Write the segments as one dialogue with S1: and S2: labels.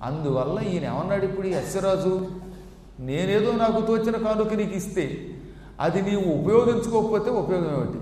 S1: అందువల్ల ఈయన ఏమన్నాడు ఇప్పుడు ఈ అశ్వరాజు నేనేదో నాకు తోచిన కానుక నీకు ఇస్తే అది నీవు ఉపయోగించుకోకపోతే ఉపయోగం ఏమిటి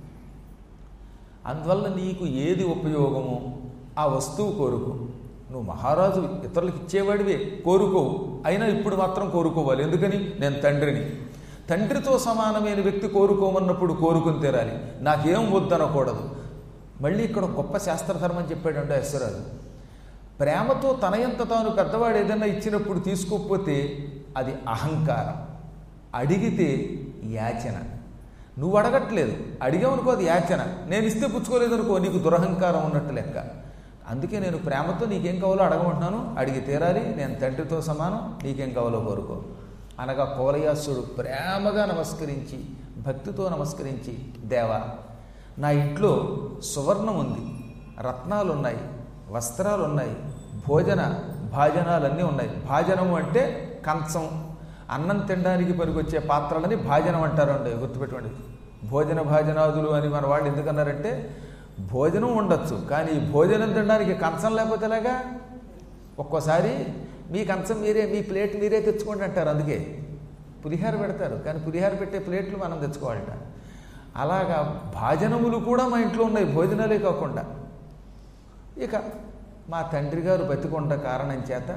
S1: అందువల్ల నీకు ఏది ఉపయోగమో ఆ వస్తువు కోరుకో నువ్వు మహారాజు ఇతరులకు ఇచ్చేవాడివే కోరుకోవు అయినా ఇప్పుడు మాత్రం కోరుకోవాలి ఎందుకని నేను తండ్రిని తండ్రితో సమానమైన వ్యక్తి కోరుకోమన్నప్పుడు కోరుకుని తీరాలి నాకేం వద్దనకూడదు మళ్ళీ ఇక్కడ ఒక గొప్ప శాస్త్రధర్మం చెప్పాడంటే అశ్వరాజు ప్రేమతో తనయంత తాను పెద్దవాడు ఏదైనా ఇచ్చినప్పుడు తీసుకోకపోతే అది అహంకారం అడిగితే యాచన నువ్వు అడగట్లేదు అడిగావనుకో అది యాచన నేను ఇస్తే పుచ్చుకోలేదనుకో నీకు దురహంకారం ఉన్నట్టు లెక్క అందుకే నేను ప్రేమతో నీకేం కావాలో అడగమంటున్నాను అడిగి తీరాలి నేను తండ్రితో సమానం నీకేం కావాలో కోరుకో అనగా కోలయాసుడు ప్రేమగా నమస్కరించి భక్తితో నమస్కరించి దేవా నా ఇంట్లో సువర్ణం ఉంది రత్నాలు ఉన్నాయి వస్త్రాలు ఉన్నాయి భోజన భాజనాలన్నీ ఉన్నాయి భాజనము అంటే కంచం అన్నం తినడానికి పనికొచ్చే పాత్రలని భాజనం అంటారండి గుర్తుపెట్టుకోండి భోజన భాజనాదులు అని మన వాళ్ళు ఎందుకన్నారంటే భోజనం ఉండొచ్చు కానీ ఈ భోజనం తినడానికి కంచం లేకపోతే ఎలాగా ఒక్కోసారి మీ కంచం మీరే మీ ప్లేట్ మీరే తెచ్చుకోండి అంటారు అందుకే పులిహార పెడతారు కానీ పులిహార పెట్టే ప్లేట్లు మనం తెచ్చుకోవాలట అలాగా భాజనములు కూడా మా ఇంట్లో ఉన్నాయి భోజనాలే కాకుండా ఇక మా తండ్రి గారు బతికొండ కారణం చేత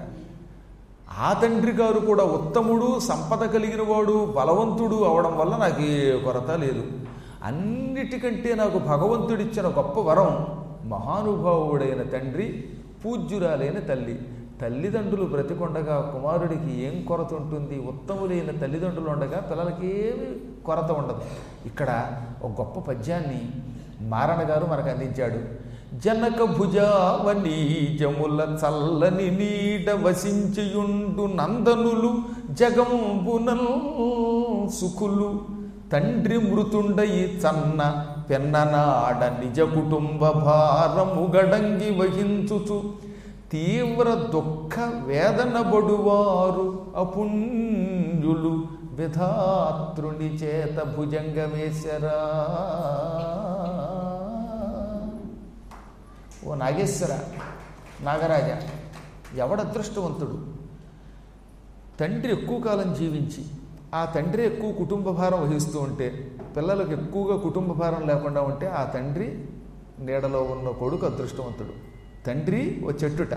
S1: ఆ తండ్రి గారు కూడా ఉత్తముడు సంపద కలిగిన వాడు బలవంతుడు అవడం వల్ల నాకు ఏ కొరత లేదు అన్నిటికంటే నాకు భగవంతుడిచ్చిన గొప్ప వరం మహానుభావుడైన తండ్రి పూజ్యురాలైన తల్లి తల్లిదండ్రులు బ్రతికొండగా కుమారుడికి ఏం కొరత ఉంటుంది ఉత్తములైన తల్లిదండ్రులు ఉండగా పిల్లలకి ఏమి కొరత ఉండదు ఇక్కడ ఒక గొప్ప పద్యాన్ని మారణ గారు మనకు అందించాడు జనక భుజావని జముల చల్లని నీడ వసించియుండు నందనులు జగంబునల్ సుఖులు తండ్రి మృతుండయి చన్న పెన్ననాడ నిజ కుటుంబ భారము గడంగి వహించుచు తీవ్ర దుఃఖ వేదన బడువారు అపుణ్యులు విధాతృని చేత భుజంగమేశరా ఓ నాగేశ్వర నాగరాజ ఎవడ అదృష్టవంతుడు తండ్రి ఎక్కువ కాలం జీవించి ఆ తండ్రి ఎక్కువ కుటుంబ భారం వహిస్తూ ఉంటే పిల్లలకు ఎక్కువగా కుటుంబ భారం లేకుండా ఉంటే ఆ తండ్రి నీడలో ఉన్న కొడుకు అదృష్టవంతుడు తండ్రి ఓ చెట్టుట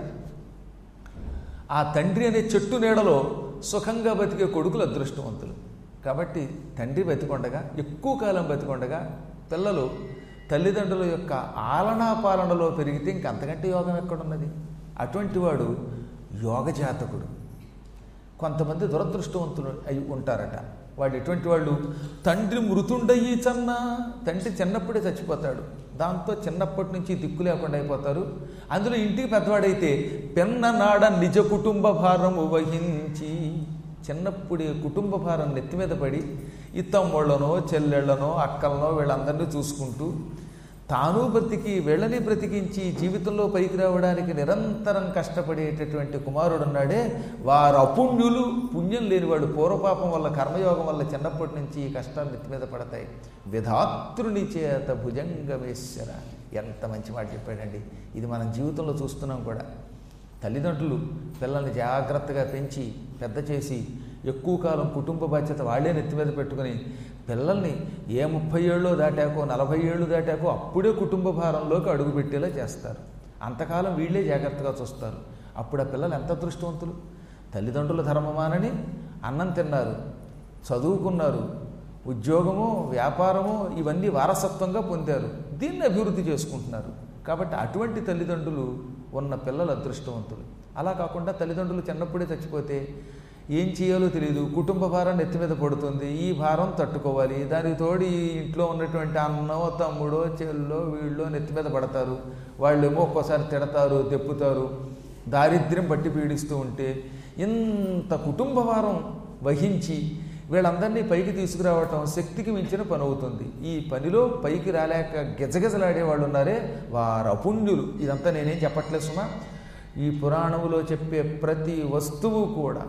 S1: ఆ తండ్రి అనే చెట్టు నీడలో సుఖంగా బతికే కొడుకులు అదృష్టవంతులు కాబట్టి తండ్రి బతికొండగా ఎక్కువ కాలం బతికొండగా పిల్లలు తల్లిదండ్రుల యొక్క ఆలనా పాలనలో పెరిగితే ఇంకంతకంటే యోగం ఎక్కడున్నది అటువంటి వాడు యోగజాతకుడు కొంతమంది దురదృష్టవంతులు అయి ఉంటారట వాడు ఎటువంటి వాళ్ళు తండ్రి మృతుండయి చన్న తండ్రి చిన్నప్పుడే చచ్చిపోతాడు దాంతో చిన్నప్పటి నుంచి దిక్కు లేకుండా అయిపోతారు అందులో ఇంటికి పెద్దవాడైతే పెన్న నాడ నిజ కుటుంబ భారము వహించి చిన్నప్పుడే కుటుంబ భారం నెత్తి మీద పడి ఈ తమ్ముళ్ళనో చెల్లెళ్ళనో అక్కలనో వీళ్ళందరినీ చూసుకుంటూ తాను బ్రతికి వీళ్ళని బ్రతికించి జీవితంలో పైకి రావడానికి నిరంతరం కష్టపడేటటువంటి కుమారుడు ఉన్నాడే వారు అపుణ్యులు పుణ్యం లేనివాడు పూర్వపాపం వల్ల కర్మయోగం వల్ల చిన్నప్పటి నుంచి ఈ కష్టాలు నెత్తి మీద పడతాయి విధాతృని చేత భుజంగమేశ్వర ఎంత మంచి మాట చెప్పాడండి ఇది మనం జీవితంలో చూస్తున్నాం కూడా తల్లిదండ్రులు పిల్లల్ని జాగ్రత్తగా పెంచి పెద్ద చేసి ఎక్కువ కాలం కుటుంబ బాధ్యత వాళ్ళే నెత్తి మీద పెట్టుకుని పిల్లల్ని ఏ ముప్పై ఏళ్ళలో దాటాకో నలభై ఏళ్ళు దాటాకో అప్పుడే కుటుంబ భారంలోకి అడుగుపెట్టేలా చేస్తారు అంతకాలం వీళ్ళే జాగ్రత్తగా చూస్తారు అప్పుడు ఆ పిల్లలు ఎంత అదృష్టవంతులు తల్లిదండ్రుల ధర్మమానని అన్నం తిన్నారు చదువుకున్నారు ఉద్యోగము వ్యాపారము ఇవన్నీ వారసత్వంగా పొందారు దీన్ని అభివృద్ధి చేసుకుంటున్నారు కాబట్టి అటువంటి తల్లిదండ్రులు ఉన్న పిల్లలు అదృష్టవంతులు అలా కాకుండా తల్లిదండ్రులు చిన్నప్పుడే చచ్చిపోతే ఏం చేయాలో తెలియదు కుటుంబ భారం నెత్తి మీద పడుతుంది ఈ భారం తట్టుకోవాలి దానికి తోడు ఈ ఇంట్లో ఉన్నటువంటి అన్నో తమ్ముడో చెల్లో వీళ్ళో నెత్తి మీద పడతారు వాళ్ళేమో ఒక్కోసారి తిడతారు తెప్పుతారు దారిద్ర్యం పట్టి పీడిస్తూ ఉంటే ఇంత కుటుంబ భారం వహించి వీళ్ళందరినీ పైకి తీసుకురావటం శక్తికి మించిన పని అవుతుంది ఈ పనిలో పైకి రాలేక గిజగిజలాడే వాళ్ళు ఉన్నారే వారు అపుణ్యులు ఇదంతా నేనేం చెప్పట్లేదు సుమా ఈ పురాణములో చెప్పే ప్రతి వస్తువు కూడా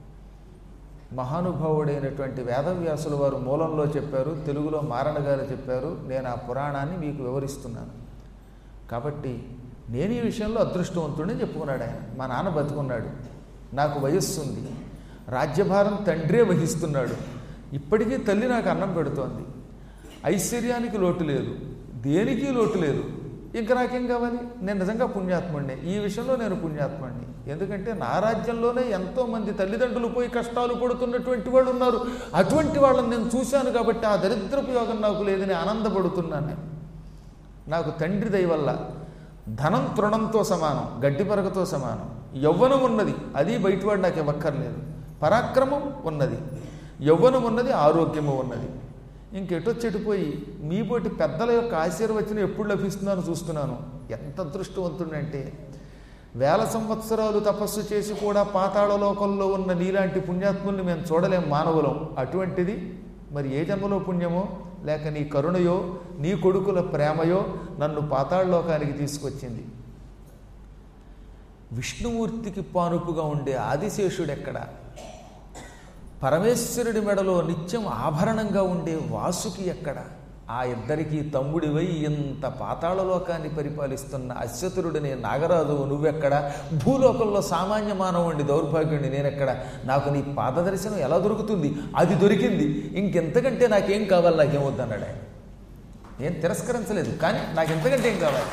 S1: మహానుభావుడైనటువంటి వేదవ్యాసుల వారు మూలంలో చెప్పారు తెలుగులో మారణ గారు చెప్పారు నేను ఆ పురాణాన్ని మీకు వివరిస్తున్నాను కాబట్టి నేను ఈ విషయంలో అదృష్టవంతుడని చెప్పుకున్నాడు ఆయన మా నాన్న బతుకున్నాడు నాకు వయస్సు ఉంది రాజ్యభారం తండ్రే వహిస్తున్నాడు ఇప్పటికీ తల్లి నాకు అన్నం పెడుతోంది ఐశ్వర్యానికి లోటు లేదు దేనికి లోటు లేదు ఇంకా నాకేం కావాలి నేను నిజంగా పుణ్యాత్ముడిని ఈ విషయంలో నేను పుణ్యాత్ముడిని ఎందుకంటే నా రాజ్యంలోనే ఎంతోమంది తల్లిదండ్రులు పోయి కష్టాలు పడుతున్నటువంటి వాళ్ళు ఉన్నారు అటువంటి వాళ్ళని నేను చూశాను కాబట్టి ఆ దరిద్రపు యోగం నాకు లేదని ఆనందపడుతున్నాను నేను నాకు తండ్రి దయ వల్ల ధనం తృణంతో సమానం గడ్డి పరకతో సమానం యవ్వనం ఉన్నది అది బయటవాడు నాకు ఇవ్వక్కర్లేదు పరాక్రమం ఉన్నది యవ్వనం ఉన్నది ఆరోగ్యము ఉన్నది ఇంకెటొచ్చెటిపోయి మీపోటి పెద్దల యొక్క ఆశీర్వచనం ఎప్పుడు లభిస్తున్నానో చూస్తున్నాను ఎంత అదృష్టవంతుడంటే వేల సంవత్సరాలు తపస్సు చేసి కూడా పాతాళ లోకంలో ఉన్న నీలాంటి పుణ్యాత్ముల్ని మేము చూడలేం మానవులం అటువంటిది మరి ఏ జన్మలో పుణ్యమో లేక నీ కరుణయో నీ కొడుకుల ప్రేమయో నన్ను పాతాళ లోకానికి తీసుకొచ్చింది విష్ణుమూర్తికి పానుపుగా ఉండే ఆదిశేషుడు ఎక్కడ పరమేశ్వరుడి మెడలో నిత్యం ఆభరణంగా ఉండే వాసుకి ఎక్కడ ఆ ఇద్దరికి తమ్ముడివై ఇంత పాతాళలోకాన్ని పరిపాలిస్తున్న అశ్వతురుడిని నాగరాజు నువ్వెక్కడ భూలోకంలో సామాన్య మానవుడి దౌర్భాగ్యుడిని నేనెక్కడ నాకు నీ పాద దర్శనం ఎలా దొరుకుతుంది అది దొరికింది ఇంకెంతకంటే నాకేం కావాలి నాకేం వద్దన్నాడు ఆయన నేను తిరస్కరించలేదు కానీ నాకు ఎంతకంటే ఏం కావాలి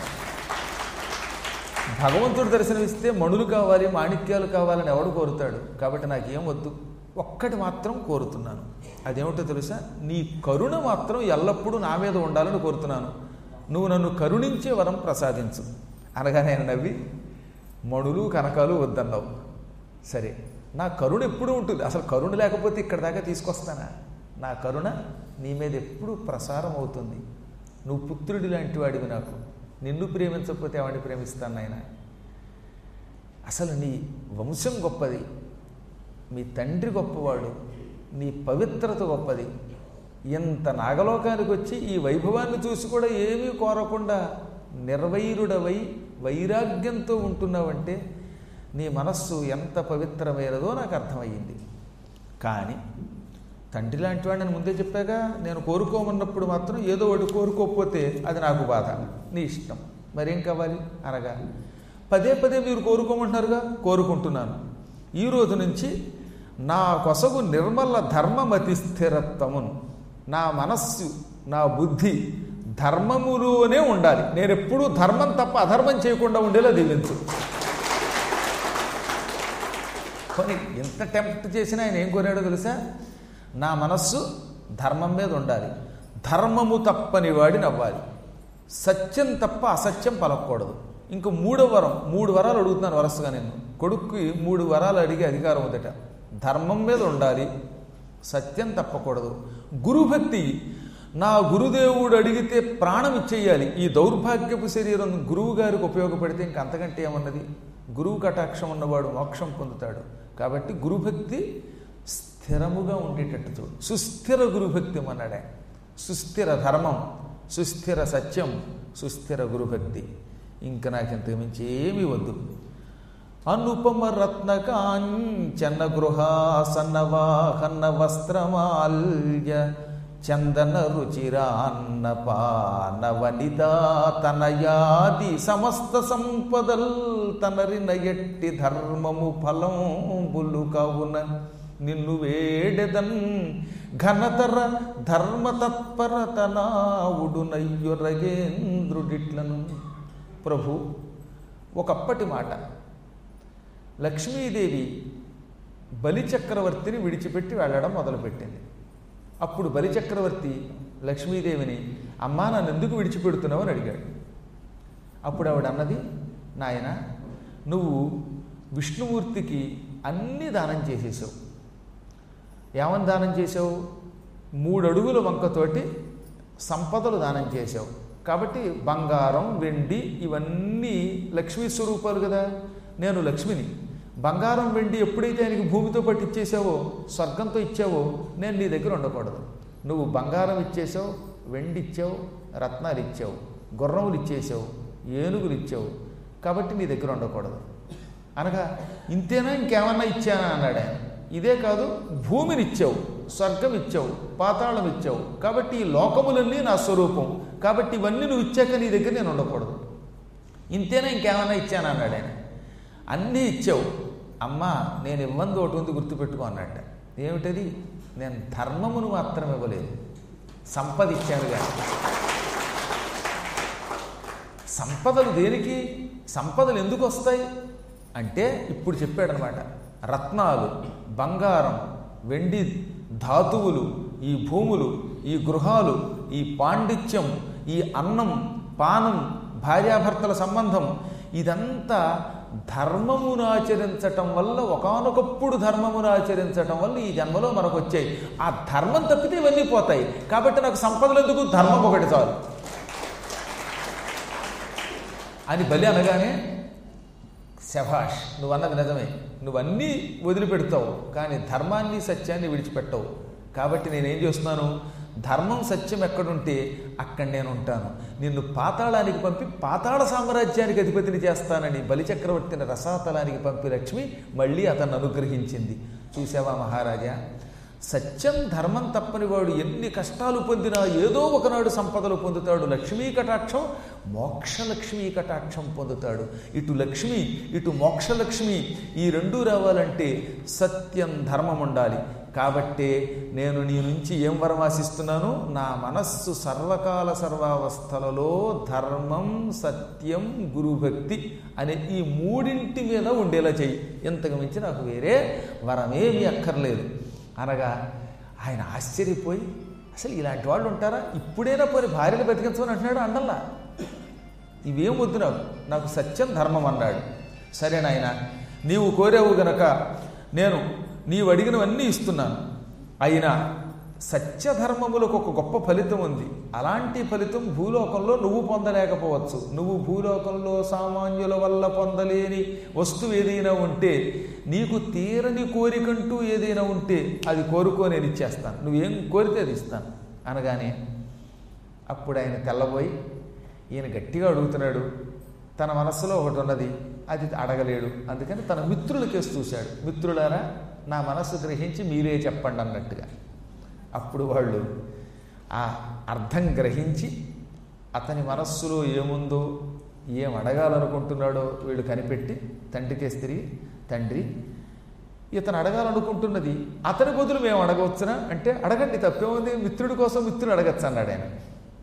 S1: భగవంతుడు దర్శనమిస్తే మణులు కావాలి మాణిక్యాలు కావాలని ఎవడు కోరుతాడు కాబట్టి నాకేం వద్దు ఒక్కటి మాత్రం కోరుతున్నాను అదేమిటో తెలుసా నీ కరుణ మాత్రం ఎల్లప్పుడూ నా మీద ఉండాలని కోరుతున్నాను నువ్వు నన్ను కరుణించే వరం ప్రసాదించు అనగానే ఆయన నవ్వి మణులు కనకాలు వద్దన్నావు సరే నా కరుణ ఎప్పుడూ ఉంటుంది అసలు కరుణ లేకపోతే ఇక్కడ దాకా తీసుకొస్తానా నా కరుణ నీ మీద ఎప్పుడూ ప్రసారం అవుతుంది నువ్వు పుత్రుడి లాంటి వాడివి నాకు నిన్ను ప్రేమించకపోతే వాడిని ప్రేమిస్తాను నాయన అసలు నీ వంశం గొప్పది మీ తండ్రి గొప్పవాడు నీ పవిత్రత గొప్పది ఇంత నాగలోకానికి వచ్చి ఈ వైభవాన్ని చూసి కూడా ఏమీ కోరకుండా నిర్వైరుడవై వైరాగ్యంతో ఉంటున్నావంటే నీ మనస్సు ఎంత పవిత్రమైనదో నాకు అర్థమయ్యింది కానీ తండ్రి లాంటి వాడిని ముందే చెప్పాగా నేను కోరుకోమన్నప్పుడు మాత్రం ఏదో ఒకటి కోరుకోకపోతే అది నాకు బాధ నీ ఇష్టం మరేం కావాలి అనగా పదే పదే మీరు కోరుకోమంటున్నారుగా కోరుకుంటున్నాను ఈ రోజు నుంచి నా కొసగు నిర్మల ధర్మమతి స్థిరత్వమును నా మనస్సు నా బుద్ధి ధర్మములోనే ఉండాలి నేను ఎప్పుడూ ధర్మం తప్ప అధర్మం చేయకుండా ఉండేలా దీవించు కొని ఎంత టెంప్ట్ చేసినా ఆయన ఏం కోరాడో తెలుసా నా మనస్సు ధర్మం మీద ఉండాలి ధర్మము తప్పని వాడిని అవ్వాలి సత్యం తప్ప అసత్యం పలకూడదు ఇంక మూడో వరం మూడు వరాలు అడుగుతున్నాను వరసగా నేను కొడుక్కి మూడు వరాలు అడిగే అధికారం ఉందట ధర్మం మీద ఉండాలి సత్యం తప్పకూడదు గురుభక్తి నా గురుదేవుడు అడిగితే ప్రాణం ఇచ్చేయాలి ఈ దౌర్భాగ్యపు శరీరం గురువు గారికి ఉపయోగపడితే ఇంక అంతకంటే ఏమన్నది గురువు కటాక్షం ఉన్నవాడు మోక్షం పొందుతాడు కాబట్టి గురుభక్తి స్థిరముగా ఉండేటట్టు చూడు సుస్థిర గురుభక్తి అన్నాడే సుస్థిర ధర్మం సుస్థిర సత్యం సుస్థిర గురుభక్తి ఇంకా నాకు ఇంతకు మించి ఏమీ వద్దు అనుపమ రత్న కాంచన గృహాసన వాహన వస్త్రమాల్య చందన రుచిరాన్న పాన వనితా తనయాది సమస్త సంపదల్ తనరిన ఎట్టి ధర్మము ఫలంబులు కావున నిన్ను వేడెదన్ ఘనతర ధర్మతత్పరత నావుడు నయ్యొరగేంద్రుడిట్లను ప్రభు ఒకప్పటి మాట లక్ష్మీదేవి బలిచక్రవర్తిని విడిచిపెట్టి వెళ్ళడం మొదలుపెట్టింది అప్పుడు బలిచక్రవర్తి లక్ష్మీదేవిని అమ్మా నన్ను ఎందుకు విడిచిపెడుతున్నావు అని అడిగాడు అప్పుడు ఆవిడ అన్నది నాయన నువ్వు విష్ణుమూర్తికి అన్ని దానం చేసేసావు ఏమని దానం చేసావు మూడు అడుగుల వంకతోటి సంపదలు దానం చేసావు కాబట్టి బంగారం వెండి ఇవన్నీ లక్ష్మీ స్వరూపాలు కదా నేను లక్ష్మిని బంగారం వెండి ఎప్పుడైతే ఆయనకి భూమితో పాటు ఇచ్చేసావో స్వర్గంతో ఇచ్చావో నేను నీ దగ్గర ఉండకూడదు నువ్వు బంగారం ఇచ్చేసావు వెండి ఇచ్చావు రత్నాలు ఇచ్చావు గుర్రములు ఇచ్చేసావు ఏనుగులు ఇచ్చావు కాబట్టి నీ దగ్గర ఉండకూడదు అనగా ఇంతేనా ఇంకేమన్నా ఇచ్చానా అన్నాడు ఆయన ఇదే కాదు భూమిని ఇచ్చావు స్వర్గం ఇచ్చావు పాతాళం ఇచ్చావు కాబట్టి ఈ లోకములన్నీ నా స్వరూపం కాబట్టి ఇవన్నీ నువ్వు ఇచ్చాక నీ దగ్గర నేను ఉండకూడదు ఇంతేనా ఇంకేమైనా ఇచ్చాను అన్నాడు ఆయన అన్నీ ఇచ్చావు అమ్మా నేను ఇవ్వంది ఒకటి ఉంది గుర్తుపెట్టుకో అన్నట్ట ఏమిటది నేను ధర్మమును మాత్రం ఇవ్వలేదు సంపద ఇచ్చాను కానీ సంపదలు దేనికి సంపదలు ఎందుకు వస్తాయి అంటే ఇప్పుడు చెప్పాడనమాట రత్నాలు బంగారం వెండి ధాతువులు ఈ భూములు ఈ గృహాలు ఈ పాండిత్యం ఈ అన్నం పానం భార్యాభర్తల సంబంధం ఇదంతా ధర్మమును ఆచరించటం వల్ల ఒకనొకప్పుడు ధర్మమును ఆచరించటం వల్ల ఈ జన్మలో మనకు వచ్చాయి ఆ ధర్మం తప్పితే ఇవన్నీ పోతాయి కాబట్టి నాకు సంపదలు ఎందుకు ధర్మం ఒకటి చాలు అని బలి అనగానే శభాష్ నువ్వు అన్నది నిజమే నువ్వన్నీ వదిలిపెడతావు కానీ ధర్మాన్ని సత్యాన్ని విడిచిపెట్టవు కాబట్టి నేనేం చేస్తున్నాను ధర్మం సత్యం ఎక్కడుంటే అక్కడ నేను ఉంటాను నిన్ను పాతాళానికి పంపి పాతాళ సామ్రాజ్యానికి అధిపతిని చేస్తానని బలిచక్రవర్తిని రసాతలానికి పంపి లక్ష్మి మళ్ళీ అతన్ని అనుగ్రహించింది చూసావా మహారాజా సత్యం ధర్మం తప్పని వాడు ఎన్ని కష్టాలు పొందినా ఏదో ఒకనాడు సంపదలు పొందుతాడు లక్ష్మీ కటాక్షం మోక్షలక్ష్మీ కటాక్షం పొందుతాడు ఇటు లక్ష్మి ఇటు మోక్షలక్ష్మి ఈ రెండూ రావాలంటే సత్యం ధర్మం ఉండాలి కాబట్టే నేను నీ నుంచి ఏం వరం ఆశిస్తున్నాను నా మనస్సు సర్వకాల సర్వావస్థలలో ధర్మం సత్యం గురుభక్తి అనే ఈ మూడింటి మీద ఉండేలా చెయ్యి ఇంతకు మించి నాకు వేరే వరమేమీ అక్కర్లేదు అనగా ఆయన ఆశ్చర్యపోయి అసలు ఇలాంటి వాళ్ళు ఉంటారా ఇప్పుడైనా పోయి భార్యను బతికించమని అంటున్నాడు అండల్లా ఇవేం వద్దు నాకు నాకు సత్యం ధర్మం అన్నాడు సరే నాయన నీవు కోరావు గనక నేను నీవు అడిగినవన్నీ ఇస్తున్నాను అయినా సత్యధర్మములకు ఒక గొప్ప ఫలితం ఉంది అలాంటి ఫలితం భూలోకంలో నువ్వు పొందలేకపోవచ్చు నువ్వు భూలోకంలో సామాన్యుల వల్ల పొందలేని వస్తువు ఏదైనా ఉంటే నీకు తీరని కోరికంటూ ఏదైనా ఉంటే అది కోరుకో నేను ఇచ్చేస్తాను నువ్వేం కోరితే అది ఇస్తాను అనగానే అప్పుడు ఆయన తెల్లబోయి ఈయన గట్టిగా అడుగుతున్నాడు తన మనస్సులో ఒకటి ఉన్నది అది అడగలేడు అందుకని తన మిత్రులకేసి చూశాడు మిత్రులారా నా మనస్సు గ్రహించి మీరే చెప్పండి అన్నట్టుగా అప్పుడు వాళ్ళు ఆ అర్థం గ్రహించి అతని మనస్సులో ఏముందో ఏం అడగాలనుకుంటున్నాడో వీళ్ళు కనిపెట్టి తండ్రికేసి తిరిగి తండ్రి ఇతను అడగాలనుకుంటున్నది అతని బదులు మేము అడగవచ్చునా అంటే అడగండి తప్పేముంది మిత్రుడి కోసం మిత్రుడు అడగచ్చు అన్నాడు ఆయన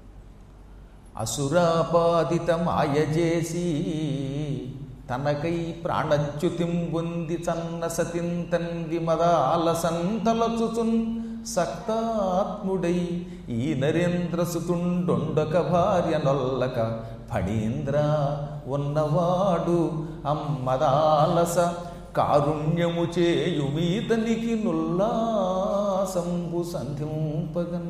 S1: అసురాపాదిత మాయ చేసి తనకై ప్రాణచ్యుతిం పొంది చన్న సతింతంది మదాల సంతలచుచున్ సక్తాత్ముడై ఈ నరేంద్ర సుతుండొండక భార్య నొల్లక ఫణీంద్ర ఉన్నవాడు అమ్మదాలస కారుణ్యము చేయుమీతనికి నుల్లాసంబు సంధింపగన్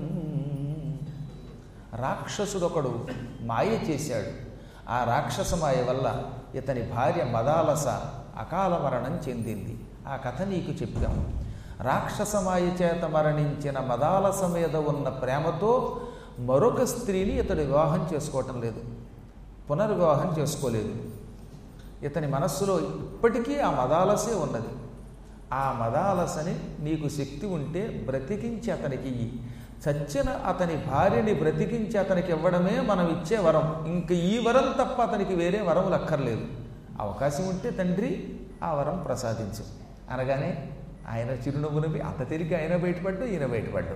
S1: రాక్షసుడొకడు మాయ చేశాడు ఆ రాక్షస మాయ వల్ల ఇతని భార్య మదాలస అకాల మరణం చెందింది ఆ కథ నీకు చెప్పాము రాక్షస మాయ చేత మరణించిన మదాలస మీద ఉన్న ప్రేమతో మరొక స్త్రీని ఇతడు వివాహం చేసుకోవటం లేదు పునర్వివాహం చేసుకోలేదు ఇతని మనస్సులో ఇప్పటికీ ఆ మదాలసే ఉన్నది ఆ మదాలసని నీకు శక్తి ఉంటే బ్రతికించి అతనికి ఇయ్యి చచ్చిన అతని భార్యని బ్రతికించి అతనికి ఇవ్వడమే మనం ఇచ్చే వరం ఇంక ఈ వరం తప్ప అతనికి వేరే వరం లక్కర్లేదు అవకాశం ఉంటే తండ్రి ఆ వరం ప్రసాదించు అనగానే ఆయన చిరునవ్వు నవ్వి అంత తిరిగి ఆయన బయటపడ్డు ఈయన బయటపడ్డు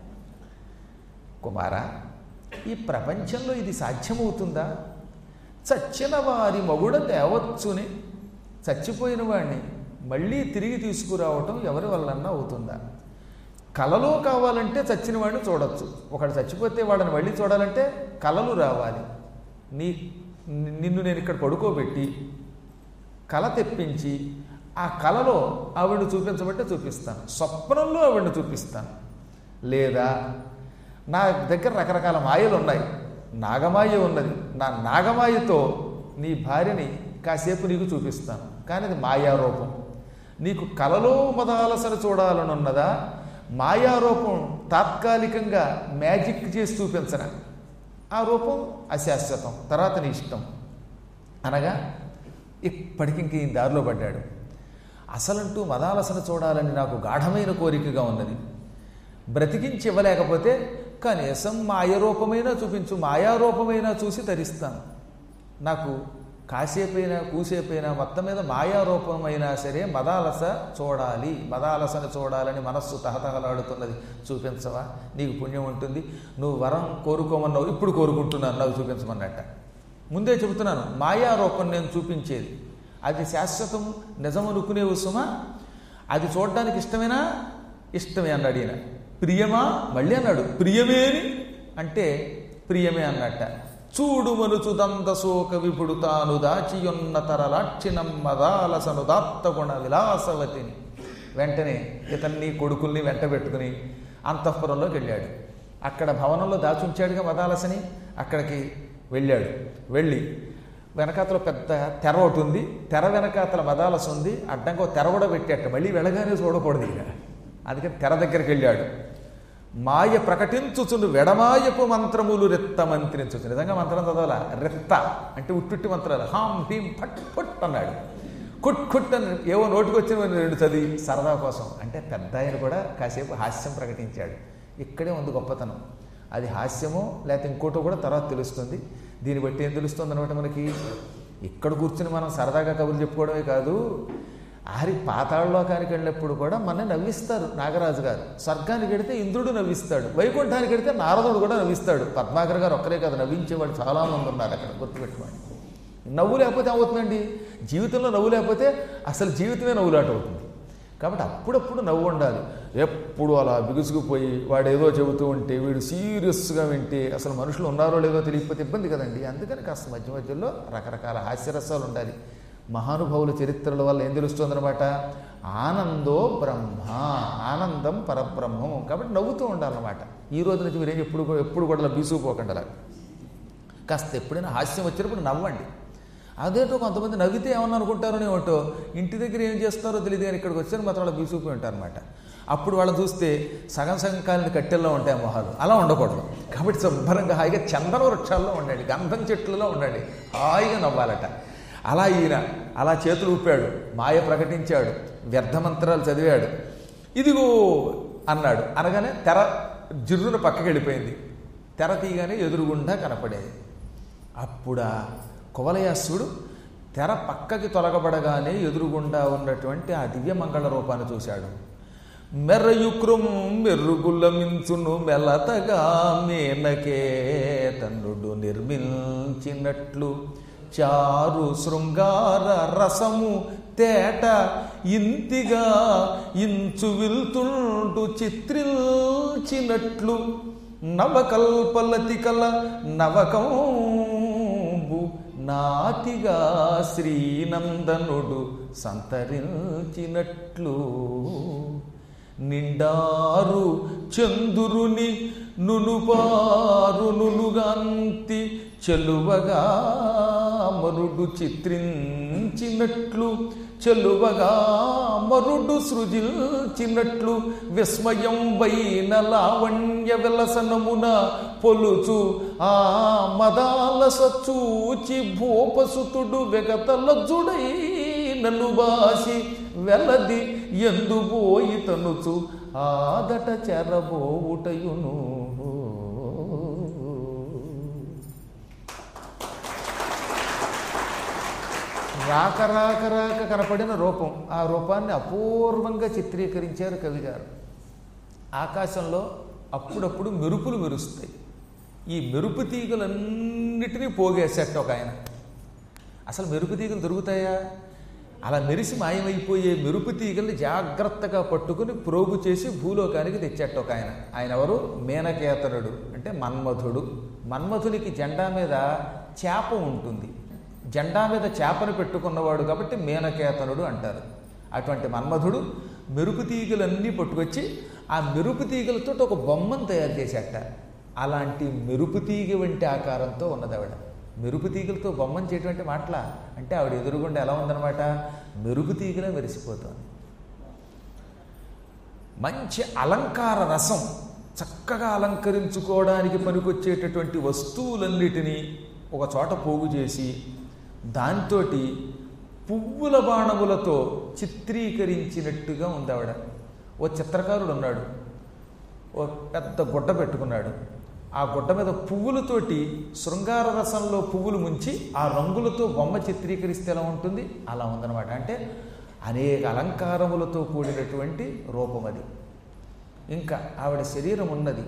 S1: కుమారా ఈ ప్రపంచంలో ఇది సాధ్యమవుతుందా చచ్చిన వారి మగుడ తేవచ్చుని చచ్చిపోయిన వాడిని మళ్ళీ తిరిగి తీసుకురావటం ఎవరి వల్లన్నా అవుతుందా కలలో కావాలంటే చచ్చిన వాడిని చూడొచ్చు ఒకడు చచ్చిపోతే వాడిని మళ్ళీ చూడాలంటే కలలు రావాలి నీ నిన్ను నేను ఇక్కడ పడుకోబెట్టి కళ తెప్పించి ఆ కళలో ఆవిడని చూపించబట్టే చూపిస్తాను స్వప్నంలో ఆవిడని చూపిస్తాను లేదా నా దగ్గర రకరకాల మాయలు ఉన్నాయి నాగమాయ ఉన్నది నా నాగమాయతో నీ భార్యని కాసేపు నీకు చూపిస్తాను కానీ అది మాయారూపం నీకు కలలో మదాలసను చూడాలనున్నదా మాయారూపం తాత్కాలికంగా మ్యాజిక్ చేసి చూపించరా ఆ రూపం అశాశ్వతం తర్వాత నీ ఇష్టం అనగా ఇప్పటికింక ఈ దారిలో పడ్డాడు అసలంటూ మదాలసను చూడాలని నాకు గాఢమైన కోరికగా ఉన్నది బ్రతికించి ఇవ్వలేకపోతే కనీసం మాయరూపమైనా చూపించు మాయారూపమైనా చూసి ధరిస్తాను నాకు కాసేపైనా కూసేపైనా మొత్తం మీద మాయారూపమైనా సరే మదాలస చూడాలి మదాలసను చూడాలని మనస్సు తహతహలాడుతున్నది చూపించవా నీకు పుణ్యం ఉంటుంది నువ్వు వరం కోరుకోమన్నావు ఇప్పుడు కోరుకుంటున్నాను నాకు చూపించమన్నట్ట ముందే చెబుతున్నాను మాయారూపం నేను చూపించేది అది శాశ్వతం నిజమనుకునే సుమా అది చూడడానికి ఇష్టమేనా ఇష్టమే అన్నాడు ఈయన ప్రియమా మళ్ళీ అన్నాడు ప్రియమేని అంటే ప్రియమే అన్నట్ట చూడు మనుచుదంత శోక విపుడు తాను దాచియున్న తరలాక్షినం మదాలసను దాత్తగుణ విలాసవతిని వెంటనే ఇతన్ని కొడుకుల్ని వెంట పెట్టుకుని అంతఃపురంలోకి వెళ్ళాడు అక్కడ భవనంలో దాచుంచాడుగా మదాలసని అక్కడికి వెళ్ళాడు వెళ్ళి వెనకాతల పెద్ద తెర ఒకటి ఉంది తెర వెనకాతల మదాలస ఉంది అడ్డంగా ఒక తెర కూడా పెట్టేట మళ్ళీ వెళ్ళగానే చూడకూడదు ఇక అందుకని తెర దగ్గరికి వెళ్ళాడు మాయ ప్రకటించుచును వెడమాయపు మంత్రములు రెత్త మంత్రించుచు నిజంగా మంత్రం చదవాల రెత్త అంటే ఉట్టుట్టి మంత్రాలు హాం హీం ఫట్ ఫుట్ అన్నాడు కుట్ కుట్ అని ఏవో నోటికి వచ్చిన రెండు చదివి సరదా కోసం అంటే పెద్ద ఆయన కూడా కాసేపు హాస్యం ప్రకటించాడు ఇక్కడే ఉంది గొప్పతనం అది హాస్యమో లేకపోతే ఇంకోటో కూడా తర్వాత తెలుస్తుంది దీన్ని బట్టి ఏం తెలుస్తుంది అనమాట మనకి ఇక్కడ కూర్చుని మనం సరదాగా కబుర్లు చెప్పుకోవడమే కాదు ఆరి పాతాళలోకానికి వెళ్ళినప్పుడు కూడా మన నవ్విస్తారు నాగరాజు గారు స్వర్గానికి వెడితే ఇంద్రుడు నవ్విస్తాడు వైకుంఠానికి వెడితే నారదుడు కూడా నవ్విస్తాడు పద్మాకర్ గారు ఒక్కరే కాదు నవ్వించేవాడు చాలామంది ఉన్నారు అక్కడ గుర్తుపెట్టుకోండి నవ్వు లేకపోతే ఏమవుతుందండి జీవితంలో నవ్వు లేకపోతే అసలు జీవితమే నవ్వులాట అవుతుంది కాబట్టి అప్పుడప్పుడు నవ్వు ఉండాలి ఎప్పుడు అలా బిగుసుకుపోయి వాడు ఏదో చెబుతూ ఉంటే వీడు సీరియస్గా వింటే అసలు మనుషులు ఉన్నారో లేదో తెలియకపోతే ఇబ్బంది కదండి అందుకని కాస్త మధ్య మధ్యలో రకరకాల హాస్యరసాలు ఉండాలి మహానుభావుల చరిత్రల వల్ల ఏం తెలుస్తుందన్నమాట ఆనందో బ్రహ్మ ఆనందం పరబ్రహ్మం కాబట్టి నవ్వుతూ ఉండాలన్నమాట ఈ రోజు నుంచి మీరేం ఎప్పుడు ఎప్పుడు కూడా బీసుకుపోకండి అలా కాస్త ఎప్పుడైనా హాస్యం వచ్చినప్పుడు నవ్వండి అదేటో కొంతమంది నవ్వితే ఏమన్నా అనుకుంటారో ఏమిటో ఇంటి దగ్గర ఏం చేస్తారో తెలియదు కానీ ఇక్కడికి వచ్చారు మాత్రం వాళ్ళు బీసుకుపోయి ఉంటారు అనమాట అప్పుడు వాళ్ళని చూస్తే సగం సగం కాలిన కట్టెల్లో ఉంటాయి మొహాలు అలా ఉండకూడదు కాబట్టి శుభ్రంగా హాయిగా చందన వృక్షాల్లో ఉండండి గంధం చెట్లలో ఉండండి హాయిగా నవ్వాలట అలా ఈయన అలా చేతులు ఊపాడు మాయ ప్రకటించాడు వ్యర్థ మంత్రాలు చదివాడు ఇదిగో అన్నాడు అనగానే తెర జిర్రున పక్కకి వెళ్ళిపోయింది తెర తీయగానే ఎదురుగుండా కనపడేది అప్పుడా కువలయాసుడు తెర పక్కకి తొలగబడగానే ఎదురుగుండా ఉన్నటువంటి ఆ దివ్య మంగళ రూపాన్ని చూశాడు మెర్రయుక్రం మెరుగుల మించును మెలతగా మేనకే తన్నుడు నిర్మించినట్లు చారు శృంగార రసము తేట ఇంతిగా ఇంచు విల్తుండు చిత్రిల్చినట్లు నవకల్పలతికల నవకంబు నాతిగా శ్రీనందనుడు సంతరించినట్లు నిండారు చందురుని నునుపారు నునుగాంతి చెలువగా మరుడు చిత్రించినట్లు చెలువగా మరుడు సృజించినట్లు విస్మయం వైన లావణ్య విలసనమున పొలుచు ఆ మదాల సచూచి భూపసుతుడు వెగతలజుడై నన్ను బాసి వెలది ఎందుబోయి తనుచు ఆదట చెరబోవుటయును రాక రాక రాక కనపడిన రూపం ఆ రూపాన్ని అపూర్వంగా చిత్రీకరించారు కవి గారు ఆకాశంలో అప్పుడప్పుడు మెరుపులు మెరుస్తాయి ఈ మెరుపు తీగలన్నిటినీ పోగేసేట ఒక ఆయన అసలు మెరుపు తీగలు దొరుకుతాయా అలా మెరిసి మాయమైపోయే మెరుపు తీగల్ని జాగ్రత్తగా పట్టుకుని ప్రోగు చేసి భూలోకానికి తెచ్చేట ఒక ఆయన ఆయన ఎవరు మేనకేతనుడు అంటే మన్మధుడు మన్మధునికి జెండా మీద చేప ఉంటుంది జెండా మీద చేపను పెట్టుకున్నవాడు కాబట్టి మేనకేతనుడు అంటారు అటువంటి మన్మధుడు మెరుపు తీగలన్నీ పట్టుకొచ్చి ఆ మెరుపు తీగలతో ఒక బొమ్మను తయారు చేసేట అలాంటి మెరుపు తీగ వంటి ఆకారంతో ఉన్నది ఆవిడ మెరుపు తీగలతో బొమ్మను చేయటువంటి మాటల అంటే ఆవిడ ఎదురుగుండా ఎలా ఉందన్నమాట మెరుపు తీగలే మెరిసిపోతుంది మంచి అలంకార రసం చక్కగా అలంకరించుకోవడానికి పనికొచ్చేటటువంటి వస్తువులన్నిటినీ ఒక చోట పోగు చేసి దాంతో పువ్వుల బాణములతో చిత్రీకరించినట్టుగా ఉంది ఆవిడ ఓ చిత్రకారుడు ఉన్నాడు ఓ పెద్ద గుడ్డ పెట్టుకున్నాడు ఆ గుడ్డ మీద పువ్వులతోటి శృంగార రసంలో పువ్వులు ముంచి ఆ రంగులతో బొమ్మ చిత్రీకరిస్తే ఎలా ఉంటుంది అలా ఉందన్నమాట అంటే అనేక అలంకారములతో కూడినటువంటి రూపం అది ఇంకా ఆవిడ శరీరం ఉన్నది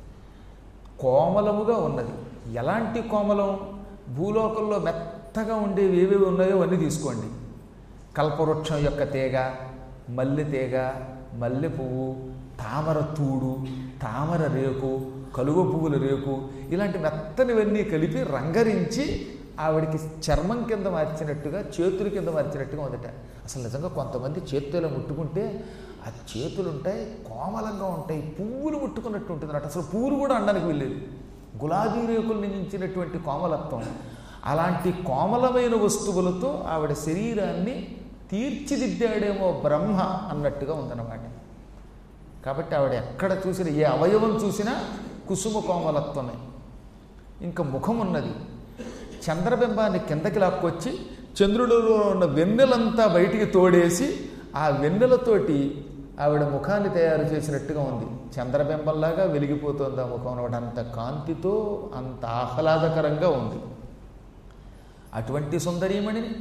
S1: కోమలముగా ఉన్నది ఎలాంటి కోమలం భూలోకంలో మెత్తగా ఉండేవి ఏవేవి ఉన్నాయో అన్నీ తీసుకోండి కల్పవృక్షం యొక్క తీగ మల్లె తీగ మల్లె పువ్వు తామర తూడు తామర రేకు కలువ పువ్వుల రేకు ఇలాంటి మెత్తనివన్నీ కలిపి రంగరించి ఆవిడికి చర్మం కింద మార్చినట్టుగా చేతుల కింద మార్చినట్టుగా ఉందట అసలు నిజంగా కొంతమంది చేతులు ముట్టుకుంటే ఆ చేతులు ఉంటాయి కోమలంగా ఉంటాయి పువ్వులు ముట్టుకున్నట్టు ఉంటుంది అన్నట్టు అసలు పువ్వులు కూడా అనడానికి వెళ్ళేది గులాబీ రేకులు నించినటువంటి కోమలత్వం అలాంటి కోమలమైన వస్తువులతో ఆవిడ శరీరాన్ని తీర్చిదిద్దాడేమో బ్రహ్మ అన్నట్టుగా ఉందన్నమాట కాబట్టి ఆవిడ ఎక్కడ చూసినా ఏ అవయవం చూసినా కుసుమ కోమలత్వమే ఇంకా ముఖం ఉన్నది చంద్రబింబాన్ని కిందకి లాక్కొచ్చి చంద్రుడిలో ఉన్న వెన్నెలంతా బయటికి తోడేసి ఆ వెన్నెలతోటి ఆవిడ ముఖాన్ని తయారు చేసినట్టుగా ఉంది చంద్రబింబంలాగా వెలిగిపోతుంది ఆ ముఖం అనమాట అంత కాంతితో అంత ఆహ్లాదకరంగా ఉంది అటువంటి సుందరీమణిని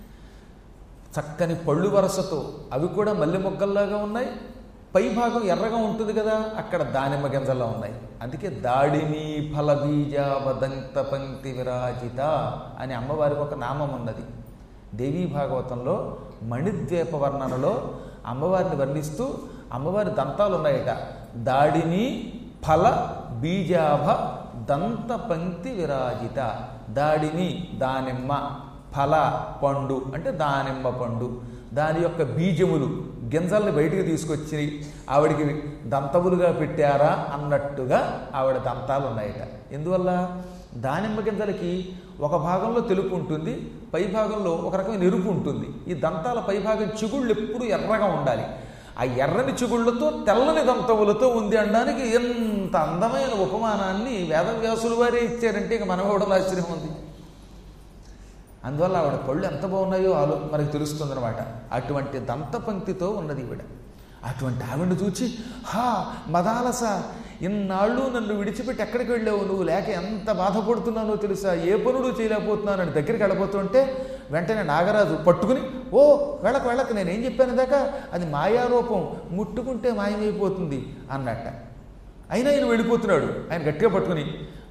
S1: చక్కని పళ్ళు వరసతో అవి కూడా మల్లె మొగ్గల్లాగా ఉన్నాయి పై భాగం ఎర్రగా ఉంటుంది కదా అక్కడ దానిమ్మ గింజల్లా ఉన్నాయి అందుకే దాడిని ఫలబీజావదంత పంక్తి విరాజిత అని అమ్మవారికి ఒక నామం ఉన్నది దేవీ భాగవతంలో మణిద్వీప వర్ణనలో అమ్మవారిని వర్ణిస్తూ అమ్మవారి దంతాలు ఉన్నాయట దాడిని ఫల బీజాభ దంత పంక్తి విరాజిత దాడిని దానిమ్మ ఫల పండు అంటే దానిమ్మ పండు దాని యొక్క బీజములు గింజల్ని బయటికి తీసుకొచ్చి ఆవిడికి దంతములుగా పెట్టారా అన్నట్టుగా ఆవిడ దంతాలు ఉన్నాయట ఎందువల్ల దానిమ్మ గింజలకి ఒక భాగంలో తెలుపు ఉంటుంది పై భాగంలో ఒక రకమైన ఎరుపు ఉంటుంది ఈ దంతాల పై భాగం చిగుళ్ళు ఎప్పుడు ఎర్రగా ఉండాలి ఆ ఎర్రని చిగుళ్ళతో తెల్లని దంతములతో ఉంది అనడానికి ఎంత అందమైన ఉపమానాన్ని వేదవ్యాసులు వారే ఇచ్చారంటే ఇక మనం కూడా ఆశ్చర్యం ఉంది అందువల్ల ఆవిడ పళ్ళు ఎంత బాగున్నాయో ఆలో మనకు తెలుస్తుందన్నమాట అటువంటి దంతపంక్తితో ఉన్నది ఈవిడ అటువంటి ఆవిడని చూచి హా మదాలస ఇన్నాళ్ళు నన్ను విడిచిపెట్టి ఎక్కడికి వెళ్ళావు నువ్వు లేక ఎంత బాధపడుతున్నానో తెలుసా ఏ పనుడు చేయలేకపోతున్నాను అని దగ్గరికి వెళ్ళబోతుంటే వెంటనే నాగరాజు పట్టుకుని ఓ వెళ్ళక వెళ్ళక నేనేం చెప్పాను దాకా అది మాయారూపం ముట్టుకుంటే మాయమైపోతుంది అన్నట్ట అయినా ఆయన వెళ్ళిపోతున్నాడు ఆయన గట్టిగా పట్టుకుని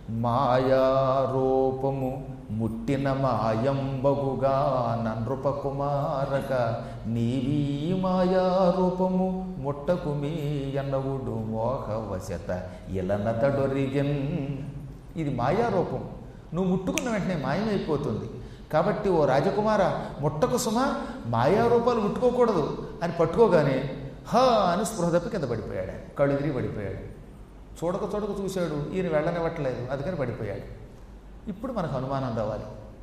S1: మాయారూపము ముట్టిన మాయంబగుగా నృపకుమారక నీవీ మాయారూపము ముట్టకు మీ ఎన్నవుడు మోహవశత ఇలనతడొరిగన్ ఇది మాయారూపం నువ్వు ముట్టుకున్న వెంటనే మాయమైపోతుంది కాబట్టి ఓ రాజకుమార ముట్టకు సుమ మాయారూపాలు ముట్టుకోకూడదు అని పట్టుకోగానే హా అని స్పృహ తప్పి కింద పడిపోయాడు ఆయన. కళ్ళు తిరిగి పడిపోయాడు చూడక చూడక చూశాడు ఈయన వెళ్ళనివ్వట్లేదు అందుకని పడిపోయాడు ఇప్పుడు మనకు అనుమానం రావాలి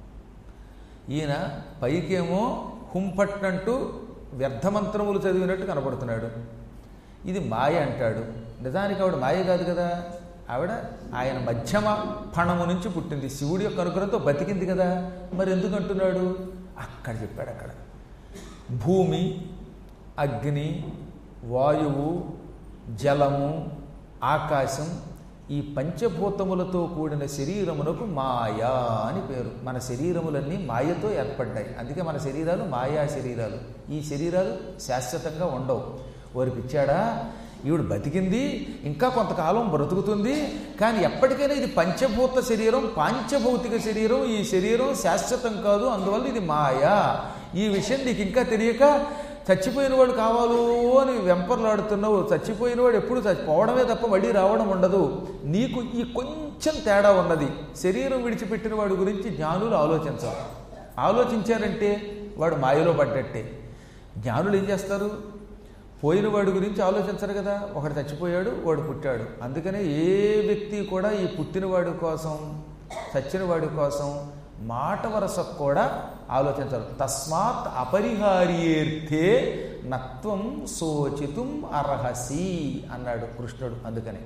S1: ఈయన పైకేమో హుంపట్నంటూ వ్యర్థమంత్రములు చదివినట్టు కనపడుతున్నాడు ఇది మాయ అంటాడు నిజానికి ఆవిడ మాయ కాదు కదా ఆవిడ ఆయన మధ్యమ పణము నుంచి పుట్టింది శివుడి యొక్క అనుగ్రహంతో బతికింది కదా మరి ఎందుకు అంటున్నాడు అక్కడ చెప్పాడు అక్కడ భూమి అగ్ని వాయువు జలము ఆకాశం ఈ పంచభూతములతో కూడిన శరీరమునకు మాయా అని పేరు మన శరీరములన్నీ మాయతో ఏర్పడ్డాయి అందుకే మన శరీరాలు మాయా శరీరాలు ఈ శరీరాలు శాశ్వతంగా ఉండవు వారు పిచ్చాడా ఈవిడ బతికింది ఇంకా కొంతకాలం బ్రతుకుతుంది కానీ ఎప్పటికైనా ఇది పంచభూత శరీరం పాంచభౌతిక శరీరం ఈ శరీరం శాశ్వతం కాదు అందువల్ల ఇది మాయా ఈ విషయం నీకు ఇంకా తెలియక చచ్చిపోయిన వాడు కావాలు అని వెంపర్లాడుతున్నావు చచ్చిపోయిన వాడు ఎప్పుడు చచ్చిపోవడమే తప్ప మళ్ళీ రావడం ఉండదు నీకు ఈ కొంచెం తేడా ఉన్నది శరీరం విడిచిపెట్టిన వాడి గురించి జ్ఞానులు ఆలోచించాలి ఆలోచించారంటే వాడు మాయలో పడ్డట్టే జ్ఞానులు ఏం చేస్తారు పోయిన వాడి గురించి ఆలోచించరు కదా ఒకడు చచ్చిపోయాడు వాడు పుట్టాడు అందుకనే ఏ వ్యక్తి కూడా ఈ పుట్టినవాడి కోసం చచ్చిన వాడి కోసం మాట వరసకు కూడా ఆలోచించరు తస్మాత్ అపరిహార్యేర్థే నత్వం శోచితుం అర్హసి అన్నాడు కృష్ణుడు అందుకని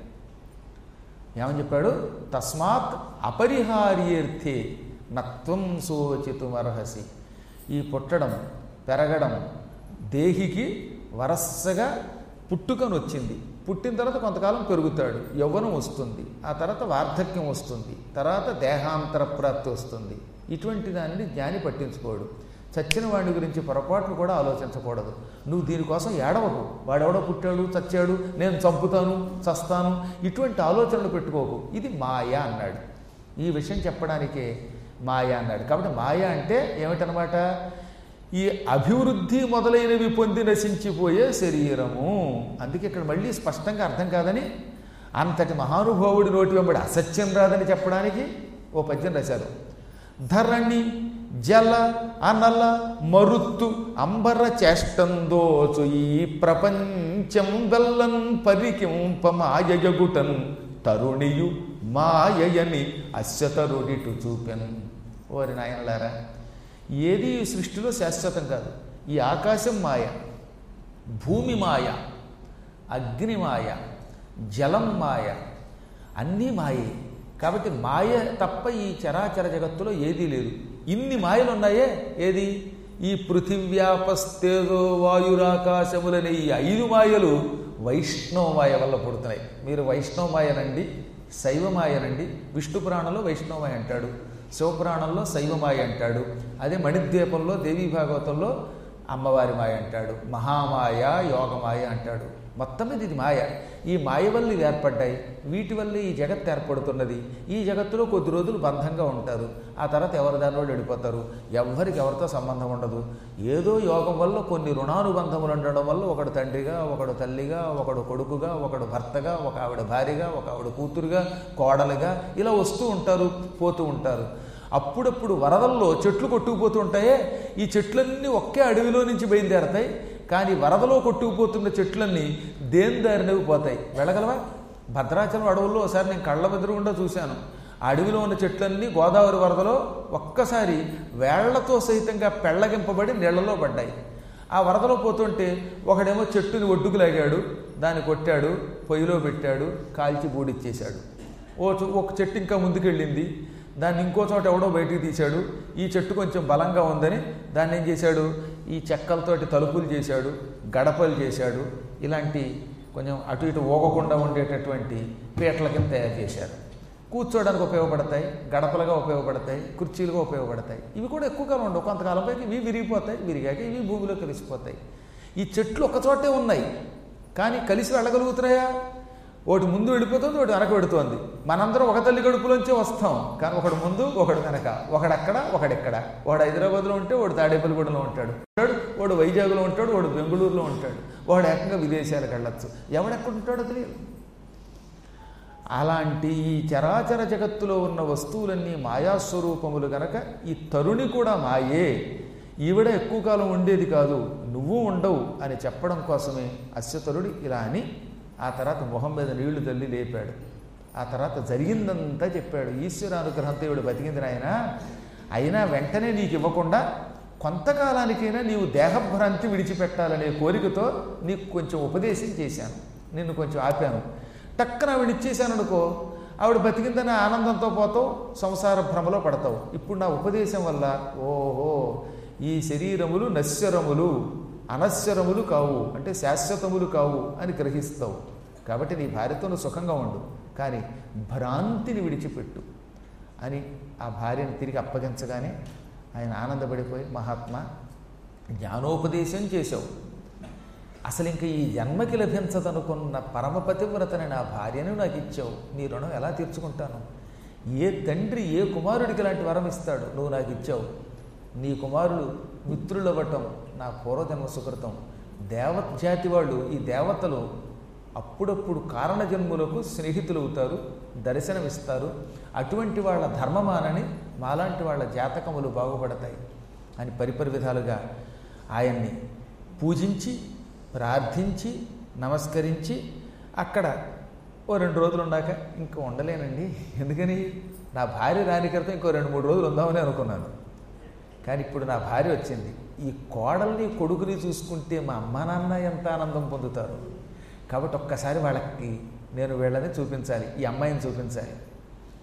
S1: ఏమని చెప్పాడు తస్మాత్ అపరిహార్యేర్థే నత్వం శోచితుం అర్హసి ఈ పుట్టడం పెరగడం దేహికి వరసగా పుట్టుకను వచ్చింది పుట్టిన తర్వాత కొంతకాలం పెరుగుతాడు యవ్వనం వస్తుంది ఆ తర్వాత వార్ధక్యం వస్తుంది తర్వాత దేహాంతర ప్రాప్తి వస్తుంది ఇటువంటి దానిని జ్ఞాని పట్టించుకోడు చచ్చిన వాడి గురించి పొరపాట్లు కూడా ఆలోచించకూడదు నువ్వు దీనికోసం ఏడవకు వాడెవడో పుట్టాడు చచ్చాడు నేను చంపుతాను చస్తాను ఇటువంటి ఆలోచనలు పెట్టుకోకు ఇది మాయ అన్నాడు ఈ విషయం చెప్పడానికే మాయ అన్నాడు కాబట్టి మాయ అంటే ఏమిటనమాట ఈ అభివృద్ధి మొదలైనవి పొంది నశించిపోయే శరీరము అందుకే ఇక్కడ మళ్ళీ స్పష్టంగా అర్థం కాదని అంతటి మహానుభావుడి నోటి వెంబడి అసత్యం రాదని చెప్పడానికి ఓ పద్యం రాశారు ధరణి జల అనల మరుత్తు అంబర చేష్టందోచు ఈ ప్రపంచం వెల్లన్ పరికింప మాయయగుటన్ తరుణియు మాయయని అస్యతరుడిటు చూపెన్ ఓరి నాయనలారా ఏది ఈ సృష్టిలో శాశ్వతం కాదు ఈ ఆకాశం మాయ భూమి మాయ అగ్ని మాయ జలం మాయ అన్నీ మాయే కాబట్టి మాయ తప్ప ఈ చరాచర జగత్తులో ఏదీ లేదు ఇన్ని మాయలు ఉన్నాయే ఏది ఈ పృథివ్యాపస్తేజో వాయురాకాశములనే ఈ ఐదు మాయలు వైష్ణవ మాయ వల్ల పుడుతున్నాయి మీరు వైష్ణవ మాయనండి శైవమాయనండి విష్ణు పురాణంలో వైష్ణవమాయ అంటాడు శివపురాణంలో శైవమాయ అంటాడు అదే మణిద్వీపంలో దేవీ భాగవతంలో అమ్మవారి మాయ అంటాడు మహామాయ యోగమాయ అంటాడు మొత్తం మీద ఇది మాయ ఈ మాయ వల్ల ఇవి ఏర్పడ్డాయి వీటి వల్ల ఈ జగత్ ఏర్పడుతున్నది ఈ జగత్తులో కొద్ది రోజులు బంధంగా ఉంటారు ఆ తర్వాత ఎవరి దాని వాళ్ళు వెళ్ళిపోతారు ఎవరికి ఎవరితో సంబంధం ఉండదు ఏదో యోగం వల్ల కొన్ని రుణానుబంధములు ఉండడం వల్ల ఒకడు తండ్రిగా ఒకడు తల్లిగా ఒకడు కొడుకుగా ఒకడు భర్తగా ఒక ఆవిడ భార్యగా ఒక ఆవిడ కూతురుగా కోడలుగా ఇలా వస్తూ ఉంటారు పోతూ ఉంటారు అప్పుడప్పుడు వరదల్లో చెట్లు కొట్టుకుపోతూ ఉంటాయే ఈ చెట్లన్నీ ఒకే అడవిలో నుంచి బయలుదేరతాయి కానీ వరదలో కొట్టుకుపోతున్న చెట్లన్నీ దేని దారినవి పోతాయి వెళ్ళగలవా భద్రాచలం అడవుల్లో ఒకసారి నేను కళ్ళ బెదురుగుండా చూశాను ఆ అడవిలో ఉన్న చెట్లన్నీ గోదావరి వరదలో ఒక్కసారి వేళ్లతో సహితంగా పెళ్ళగింపబడి నీళ్లలో పడ్డాయి ఆ వరదలో పోతుంటే ఒకడేమో చెట్టుని ఒడ్డుకు లాగాడు దాన్ని కొట్టాడు పొయ్యిలో పెట్టాడు కాల్చి బూడిచ్చేశాడు ఓ చు- ఒక చెట్టు ఇంకా ముందుకెళ్ళింది దాన్ని ఇంకో చోట ఎవడో బయటికి తీశాడు ఈ చెట్టు కొంచెం బలంగా ఉందని దాన్ని ఏం చేశాడు ఈ చెక్కలతోటి తలుపులు చేశాడు గడపలు చేశాడు ఇలాంటి కొంచెం అటు ఇటు ఊగకుండా ఉండేటటువంటి పీటల కింద తయారు చేశారు కూర్చోవడానికి ఉపయోగపడతాయి గడపలుగా ఉపయోగపడతాయి కుర్చీలుగా ఉపయోగపడతాయి ఇవి కూడా ఎక్కువ కాలం ఉండవు కొంతకాలం పైకి ఇవి విరిగిపోతాయి విరిగాక ఇవి భూమిలో కలిసిపోతాయి ఈ చెట్లు ఒక చోటే ఉన్నాయి కానీ కలిసి వెళ్ళగలుగుతున్నాయా ఒకటి ముందు వెళ్ళిపోతుంది ఒకటి వెనక పెడుతోంది మనందరం ఒక తల్లి కడుపులోంచే వస్తాం కానీ ఒకడు ముందు ఒకడు వెనక ఒకడక్కడ ఒకడెక్కడ వాడు హైదరాబాద్లో ఉంటే వాడు తాడేపల్లిగూడలో ఉంటాడు ఉంటాడు వాడు వైజాగ్లో ఉంటాడు వాడు బెంగళూరులో ఉంటాడు వాడు ఏకంగా విదేశాలకు వెళ్ళొచ్చు ఎవడెక్కడ ఉంటాడో తెలియదు అలాంటి ఈ చరాచర జగత్తులో ఉన్న వస్తువులన్నీ మాయాస్వరూపములు గనక ఈ తరుణి కూడా మాయే ఈవిడ ఎక్కువ కాలం ఉండేది కాదు నువ్వు ఉండవు అని చెప్పడం కోసమే అస్యతరుడు ఇలా అని ఆ తర్వాత మొహం మీద నీళ్లు తల్లి లేపాడు ఆ తర్వాత జరిగిందంతా చెప్పాడు ఈశ్వర అనుగ్రహంతో ఈవిడ బతికింది నాయన అయినా వెంటనే నీకు ఇవ్వకుండా కొంతకాలానికైనా నీవు దేహభ్రాంతి విడిచిపెట్టాలనే కోరికతో నీకు కొంచెం ఉపదేశం చేశాను నిన్ను కొంచెం ఆపాను టక్కన ఆవిడ ఇచ్చేసాను అనుకో ఆవిడ బతికిందని ఆనందంతో పోతావు సంసార భ్రమలో పడతావు ఇప్పుడు నా ఉపదేశం వల్ల ఓహో ఈ శరీరములు నశ్వరములు అనశ్వరములు కావు అంటే శాశ్వతములు కావు అని గ్రహిస్తావు కాబట్టి నీ భార్యతో నువ్వు సుఖంగా ఉండు కానీ భ్రాంతిని విడిచిపెట్టు అని ఆ భార్యను తిరిగి అప్పగించగానే ఆయన ఆనందపడిపోయి మహాత్మా జ్ఞానోపదేశం చేశావు అసలు ఇంకా ఈ జన్మకి లభించదనుకున్న పరమపతివ్రతని నా భార్యను నాకు ఇచ్చావు నీ రుణం ఎలా తీర్చుకుంటాను ఏ తండ్రి ఏ కుమారుడికి ఇలాంటి వరం ఇస్తాడు నువ్వు నాకు ఇచ్చావు నీ కుమారుడు మిత్రులవ్వటం నా పూర్వజన్మ సుకృతం దేవజాతి వాళ్ళు ఈ దేవతలు అప్పుడప్పుడు కారణజన్ములకు స్నేహితులు అవుతారు దర్శనమిస్తారు అటువంటి వాళ్ళ ధర్మమానని మాలాంటి వాళ్ళ జాతకములు బాగుపడతాయి అని పరిపరి విధాలుగా ఆయన్ని పూజించి ప్రార్థించి నమస్కరించి అక్కడ ఓ రెండు రోజులు ఉన్నాక ఇంకా ఉండలేనండి ఎందుకని నా భార్య రాని క్రితం ఇంకో రెండు మూడు రోజులు ఉందామని అనుకున్నాను కానీ ఇప్పుడు నా భార్య వచ్చింది ఈ కోడల్ని కొడుకుని చూసుకుంటే మా అమ్మా నాన్న ఎంత ఆనందం పొందుతారు కాబట్టి ఒక్కసారి వాళ్ళకి నేను వీళ్ళని చూపించాలి ఈ అమ్మాయిని చూపించాలి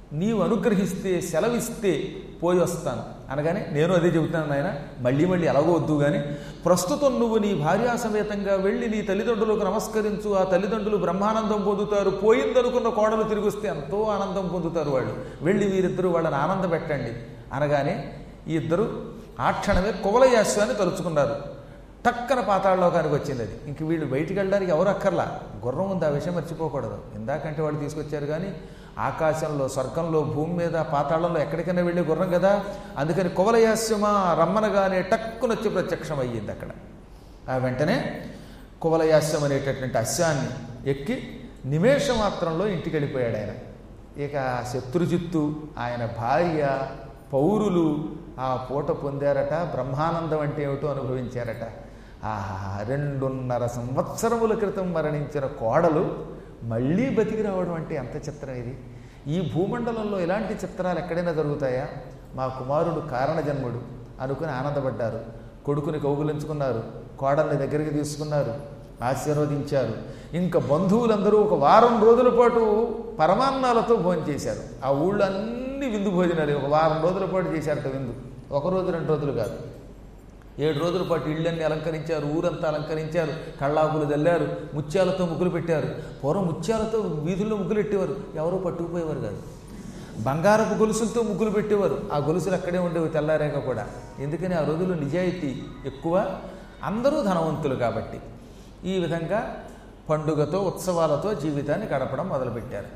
S1: నీవు అనుగ్రహిస్తే సెలవిస్తే పోయి వస్తాను అనగానే నేను అదే చెబుతాను నాయన మళ్ళీ మళ్ళీ ఎలాగో వద్దు కానీ ప్రస్తుతం నువ్వు నీ భార్యా సమేతంగా వెళ్ళి నీ తల్లిదండ్రులకు నమస్కరించు ఆ తల్లిదండ్రులు బ్రహ్మానందం పొందుతారు పోయిందనుకున్న కోడలు తిరిగి వస్తే ఎంతో ఆనందం పొందుతారు వాళ్ళు వెళ్ళి వీరిద్దరూ వాళ్ళని ఆనంద పెట్టండి అనగానే ఈ ఇద్దరు ఆ క్షణమే కువలయాస్వాన్ని తలుచుకున్నారు టక్కన పాతాళలోకానికి వచ్చింది అది ఇంక వీళ్ళు బయటికి వెళ్ళడానికి ఎవరు అక్కర్లా గుర్రం ఉంది ఆ విషయం మర్చిపోకూడదు ఇందాకంటే వాళ్ళు తీసుకొచ్చారు కానీ ఆకాశంలో స్వర్గంలో భూమి మీద పాతాళంలో ఎక్కడికైనా వెళ్ళే గుర్రం కదా అందుకని కువలయాస్యమా రమ్మనగానే టక్కునొచ్చి ప్రత్యక్షం అయ్యింది అక్కడ ఆ వెంటనే కువలయాస్యం అనేటటువంటి అశ్వాన్ని ఎక్కి నిమేష మాత్రంలో ఇంటికి వెళ్ళిపోయాడు ఆయన ఇక శత్రుజిత్తు ఆయన భార్య పౌరులు ఆ పూట పొందారట బ్రహ్మానందం అంటే ఏమిటో అనుభవించారట ఆహా రెండున్నర సంవత్సరముల క్రితం మరణించిన కోడలు మళ్ళీ బతికి రావడం అంటే ఎంత చిత్రం ఇది ఈ భూమండలంలో ఇలాంటి చిత్రాలు ఎక్కడైనా జరుగుతాయా మా కుమారుడు కారణజన్ముడు అనుకుని ఆనందపడ్డారు కొడుకుని కౌగులించుకున్నారు కోడల్ని దగ్గరికి తీసుకున్నారు ఆశీర్వదించారు ఇంకా బంధువులందరూ ఒక వారం రోజుల పాటు పరమాన్నాలతో భోజనం చేశారు ఆ ఊళ్ళో అన్ని విందు భోజనాలు ఒక వారం రోజుల పాటు చేశారట విందు ఒక రోజు రెండు రోజులు కాదు ఏడు రోజుల పాటు ఇళ్ళన్ని అలంకరించారు ఊరంతా అలంకరించారు కళ్ళాపులు చల్లారు ముత్యాలతో ముగ్గులు పెట్టారు పూర్వం ముత్యాలతో వీధుల్లో ముగ్గులు పెట్టేవారు ఎవరో పట్టుకుపోయేవారు కాదు బంగారపు గొలుసులతో ముగ్గులు పెట్టేవారు ఆ గొలుసులు అక్కడే ఉండేవి తెల్లారాక కూడా ఎందుకని ఆ రోజుల్లో నిజాయితీ ఎక్కువ అందరూ ధనవంతులు కాబట్టి ఈ విధంగా పండుగతో ఉత్సవాలతో జీవితాన్ని గడపడం మొదలుపెట్టారు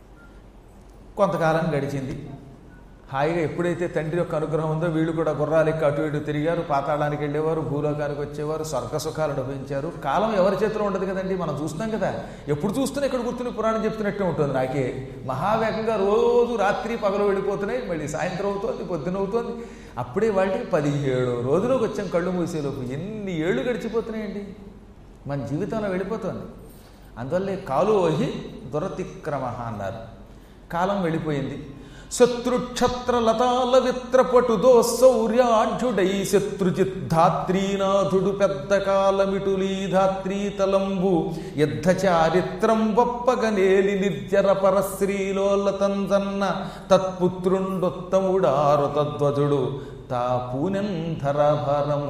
S1: కొంతకాలం గడిచింది హాయిగా ఎప్పుడైతే తండ్రి యొక్క అనుగ్రహం ఉందో వీళ్ళు కూడా గుర్రాలెక్కి అటు ఇటు తిరిగారు పాతాళానికి వెళ్ళేవారు భూలోకానికి వచ్చేవారు స్వర్గ సుఖాలు అనుభవించారు కాలం ఎవరి చేతిలో ఉండదు కదండి మనం చూస్తాం కదా ఎప్పుడు చూస్తున్నా ఇక్కడ కూర్చుని పురాణం చెప్తున్నట్టే ఉంటుంది నాకే మహావేగంగా రోజు రాత్రి పగలు వెళ్ళిపోతున్నాయి మళ్ళీ సాయంత్రం అవుతోంది పొద్దున అవుతోంది అప్పుడే వాళ్ళకి పదిహేడు రోజులోకి వచ్చాం కళ్ళు మూసేలోపు ఎన్ని ఏళ్ళు గడిచిపోతున్నాయండి మన జీవితంలో వెళ్ళిపోతుంది అందువల్లే కాలు ఓహి దురతిక్రమ అన్నారు కాలం వెళ్ళిపోయింది శత్రుక్షత్ర లతాల విత్రపటు దోసౌర్యాఢ్యుడై శత్రుజిత్ ధాత్రీనాథుడు పెద్ద కాలమిటులీ ధాత్రీ తలంబు యుద్ధ చారిత్రం వప్పగనేలి నిర్జర పరశ్రీలోలతంజన్న తత్పుత్రుండొత్తముడారు తద్వజుడు తా పూనెంధరభరం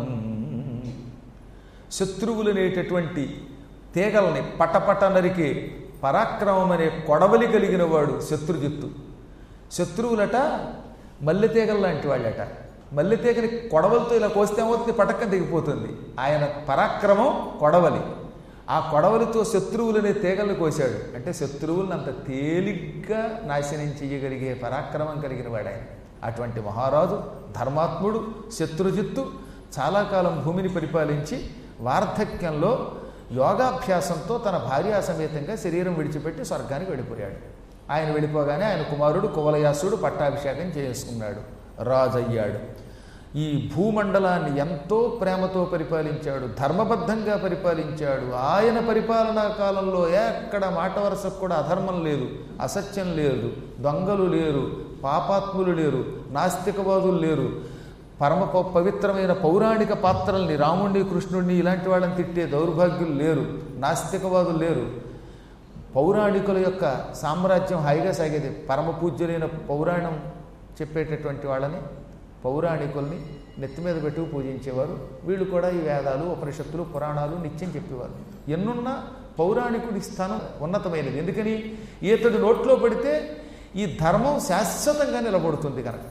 S1: శత్రువులనేటటువంటి తీగల్ని పటపట నరికి పరాక్రమం అనే కొడవలి కలిగిన వాడు శత్రుజిత్తు శత్రువులట మల్లెతీగలు లాంటి వాళ్ళట మల్లెతీగని కొడవలతో ఇలా కోస్తే ఏమవుతుంది పటక్కన దిగిపోతుంది ఆయన పరాక్రమం కొడవలి ఆ కొడవలితో శత్రువులనే తీగల్ని కోశాడు అంటే శత్రువులను అంత తేలిగ్గా నాశనం చేయగలిగే పరాక్రమం కలిగిన వాడు ఆయన అటువంటి మహారాజు ధర్మాత్ముడు శత్రుజిత్తు చాలా కాలం భూమిని పరిపాలించి వార్ధక్యంలో యోగాభ్యాసంతో తన భార్యా సమేతంగా శరీరం విడిచిపెట్టి స్వర్గానికి వెళ్ళిపోయాడు ఆయన వెళ్ళిపోగానే ఆయన కుమారుడు కువలయాసుడు పట్టాభిషేకం చేసుకున్నాడు రాజయ్యాడు ఈ భూమండలాన్ని ఎంతో ప్రేమతో పరిపాలించాడు ధర్మబద్ధంగా పరిపాలించాడు ఆయన పరిపాలనా కాలంలో ఎక్కడ మాట వరసకు కూడా అధర్మం లేదు అసత్యం లేదు దొంగలు లేరు పాపాత్ములు లేరు నాస్తికవాదులు లేరు పరమ ప- పవిత్రమైన పౌరాణిక పాత్రల్ని రాముణ్ణి కృష్ణుణ్ణి ఇలాంటి వాళ్ళని తిట్టే దౌర్భాగ్యులు లేరు నాస్తికవాదులు లేరు పౌరాణికుల యొక్క సామ్రాజ్యం హాయిగా సాగేది పరమ పూజ్యులైన పౌరాణం చెప్పేటటువంటి వాళ్ళని పౌరాణికుల్ని నెత్తి మీద పెట్టుకు పూజించేవారు వీళ్ళు కూడా ఈ వేదాలు ఉపనిషత్తులు పురాణాలు నిత్యం చెప్పేవారు ఎన్నున్నా పౌరాణికుడి స్థానం ఉన్నతమైనది ఎందుకని ఈతడు నోట్లో పడితే ఈ ధర్మం శాశ్వతంగా నిలబడుతుంది కనుక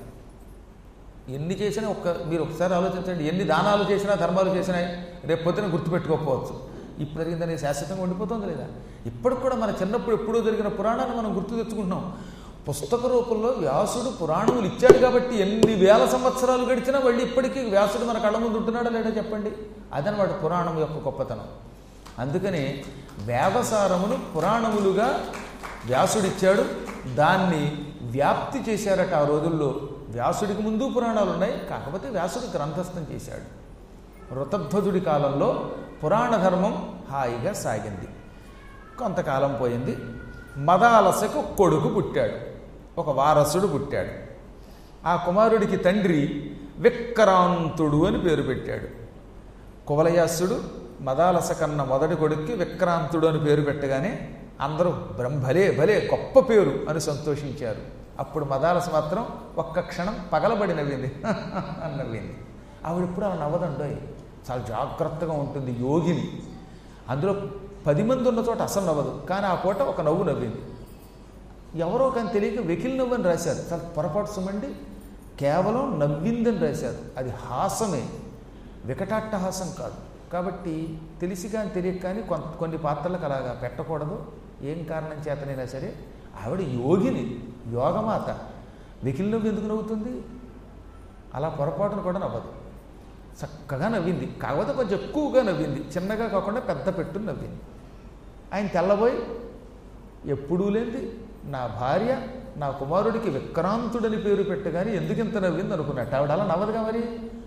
S1: ఎన్ని చేసినా ఒక్క మీరు ఒకసారి ఆలోచించండి ఎన్ని దానాలు చేసినా ధర్మాలు చేసినా రేపు పొద్దున గుర్తుపెట్టుకోకపోవచ్చు ఇప్పుడు జరిగిందని శాశ్వతంగా ఉండిపోతుంది లేదా ఇప్పటికి కూడా మన చిన్నప్పుడు ఎప్పుడూ జరిగిన పురాణాన్ని మనం గుర్తు తెచ్చుకుంటున్నాం పుస్తక రూపంలో వ్యాసుడు పురాణములు ఇచ్చాడు కాబట్టి ఎన్ని వేల సంవత్సరాలు గడిచినా మళ్ళీ ఇప్పటికీ వ్యాసుడు మన కళ్ళ ముందు ఉంటున్నాడా లేడా చెప్పండి అదనమాట పురాణం యొక్క గొప్పతనం అందుకని వేదసారమును పురాణములుగా వ్యాసుడిచ్చాడు దాన్ని వ్యాప్తి చేశారట ఆ రోజుల్లో వ్యాసుడికి ముందు పురాణాలు ఉన్నాయి కాకపోతే వ్యాసుడు గ్రంథస్థం చేశాడు ఋతధ్వజుడి కాలంలో పురాణ ధర్మం హాయిగా సాగింది కొంతకాలం పోయింది మదాలసకు కొడుకు పుట్టాడు ఒక వారసుడు పుట్టాడు ఆ కుమారుడికి తండ్రి విక్రాంతుడు అని పేరు పెట్టాడు కువలయాసుడు మదాలస కన్న మొదటి కొడుక్కి విక్రాంతుడు అని పేరు పెట్టగానే అందరూ బ్రహ్మలే భలే గొప్ప పేరు అని సంతోషించారు అప్పుడు మదాలస మాత్రం ఒక్క క్షణం పగలబడి నవ్వింది అని నవ్వింది ఆవిడ ఇప్పుడు అలా నవ్వదండోయ్ చాలా జాగ్రత్తగా ఉంటుంది యోగిని అందులో పది మంది ఉన్న చోట అసలు నవ్వదు కానీ ఆ పూట ఒక నవ్వు నవ్వింది ఎవరో కానీ తెలియక వెకిల్ నవ్వు అని రాశారు చాలా పొరపాటు సుమండి కేవలం నవ్విందని రాశారు అది హాసమే వికటాట్టహాసం కాదు కాబట్టి తెలిసి కానీ తెలియక కానీ కొంత కొన్ని పాత్రలకు అలాగా పెట్టకూడదు ఏం కారణం చేతనైనా సరే ఆవిడ యోగిని యోగమాత వెకిల్ నవ్వు ఎందుకు నవ్వుతుంది అలా పొరపాటును కూడా నవ్వదు చక్కగా నవ్వింది కాకపోతే కొంచెం ఎక్కువగా నవ్వింది చిన్నగా కాకుండా పెద్ద పెట్టు నవ్వింది ఆయన తెల్లబోయి ఎప్పుడూ లేనిది నా భార్య నా కుమారుడికి విక్రాంతుడని పేరు పెట్టగానే ఎందుకు ఇంత నవ్వింది అనుకున్నట్టు ఆవిడ అలా నవ్వదుగా మరి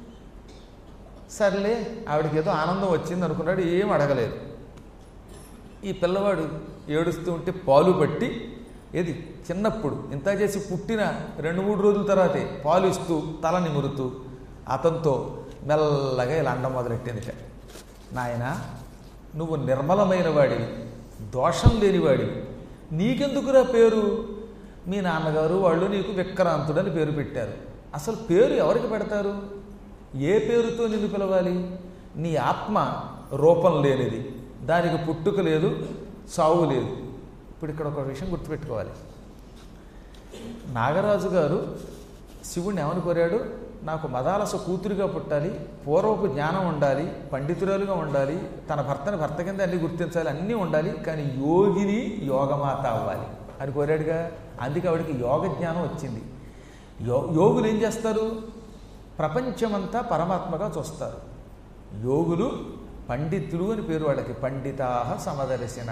S1: సర్లే ఆవిడకి ఏదో ఆనందం వచ్చింది అనుకున్నాడు ఏం అడగలేదు ఈ పిల్లవాడు ఏడుస్తూ ఉంటే పాలు పట్టి ఏది చిన్నప్పుడు ఇంత చేసి పుట్టిన రెండు మూడు రోజుల తర్వాతే పాలు ఇస్తూ తల నిమురుతూ అతనితో మెల్లగా ఇలా అండం మొదలెట్టిందిట నాయన నువ్వు నిర్మలమైన వాడివి దోషం లేనివాడివి నీకెందుకురా పేరు మీ నాన్నగారు వాళ్ళు నీకు విక్రాంతుడని పేరు పెట్టారు అసలు పేరు ఎవరికి పెడతారు ఏ పేరుతో నిన్ను పిలవాలి నీ ఆత్మ రూపం లేనిది దానికి పుట్టుక లేదు సావు లేదు ఇప్పుడు ఇక్కడ ఒక విషయం గుర్తుపెట్టుకోవాలి నాగరాజు గారు శివుణ్ణి ఏమని కోరాడు నాకు మదాలస కూతురుగా పుట్టాలి పూర్వపు జ్ఞానం ఉండాలి పండితురాలుగా ఉండాలి తన భర్తని భర్త కింద అన్ని గుర్తించాలి అన్నీ ఉండాలి కానీ యోగిని యోగమాత అవ్వాలి అని కోరాడుగా అందుకే ఆవిడకి యోగ జ్ఞానం వచ్చింది యో యోగులు ఏం చేస్తారు ప్రపంచమంతా పరమాత్మగా చూస్తారు యోగులు పండితులు అని పేరు వాళ్ళకి పండితాహ సమదర్శిన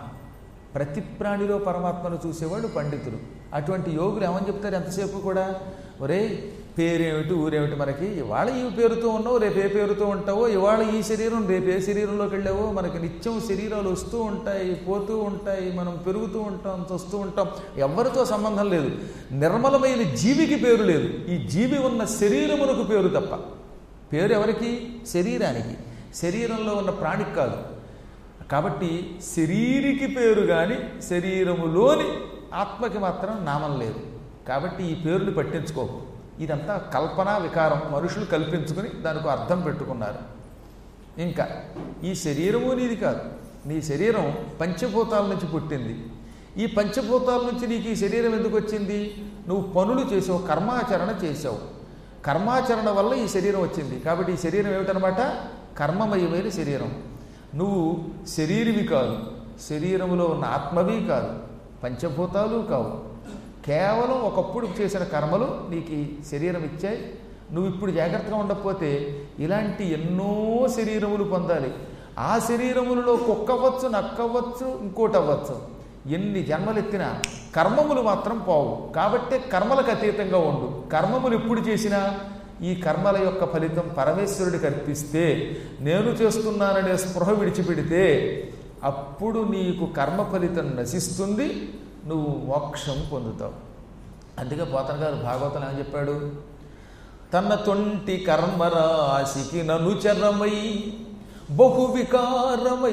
S1: ప్రతి ప్రాణిలో పరమాత్మను చూసేవాళ్ళు పండితులు అటువంటి యోగులు ఏమని చెప్తారు ఎంతసేపు కూడా ఒరే పేరేమిటి ఊరేమిటి మనకి ఇవాళ ఈ పేరుతో ఉన్నావు రేపు ఏ పేరుతో ఉంటావో ఇవాళ ఈ శరీరం రేపు ఏ శరీరంలోకి వెళ్ళావో మనకి నిత్యం శరీరాలు వస్తూ ఉంటాయి పోతూ ఉంటాయి మనం పెరుగుతూ ఉంటాం వస్తూ ఉంటాం ఎవరితో సంబంధం లేదు నిర్మలమైన జీవికి పేరు లేదు ఈ జీవి ఉన్న శరీరమునకు పేరు తప్ప పేరు ఎవరికి శరీరానికి శరీరంలో ఉన్న ప్రాణికి కాదు కాబట్టి శరీరికి పేరు కానీ శరీరములోని ఆత్మకి మాత్రం నామం లేదు కాబట్టి ఈ పేరుని పట్టించుకోకు ఇదంతా కల్పనా వికారం మనుషులు కల్పించుకుని దానికి అర్థం పెట్టుకున్నారు ఇంకా ఈ శరీరము నీది కాదు నీ శరీరం పంచభూతాల నుంచి పుట్టింది ఈ పంచభూతాల నుంచి నీకు ఈ శరీరం ఎందుకు వచ్చింది నువ్వు పనులు చేసావు కర్మాచరణ చేసావు కర్మాచరణ వల్ల ఈ శరీరం వచ్చింది కాబట్టి ఈ శరీరం ఏమిటనమాట కర్మమయమైన శరీరం నువ్వు శరీరవి కాదు శరీరములో ఉన్న ఆత్మవి కాదు పంచభూతాలు కావు కేవలం ఒకప్పుడు చేసిన కర్మలు నీకు ఈ శరీరం ఇచ్చాయి నువ్వు ఇప్పుడు జాగ్రత్తగా ఉండకపోతే ఇలాంటి ఎన్నో శరీరములు పొందాలి ఆ శరీరములలో కుక్కవచ్చు నక్కవచ్చు ఇంకోటి అవ్వచ్చు ఎన్ని జన్మలు ఎత్తినా కర్మములు మాత్రం పోవు కాబట్టే కర్మలకు అతీతంగా ఉండు కర్మములు ఎప్పుడు చేసినా ఈ కర్మల యొక్క ఫలితం పరమేశ్వరుడికి అర్పిస్తే నేను చేస్తున్నాననే స్పృహ విడిచిపెడితే అప్పుడు నీకు కర్మ ఫలితం నశిస్తుంది నువ్వు మోక్షం పొందుతావు అందుకే పోతన గారు భాగవతం ఏమని చెప్పాడు తన తొంటి కర్మరాశికి ననుచరమై బహు వికారమై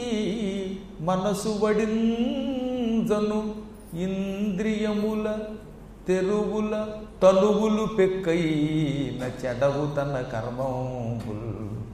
S1: మనసు వడింజను ఇంద్రియముల తెరువుల తనువులు పెక్కైన చెడవు తన కర్మంబుల్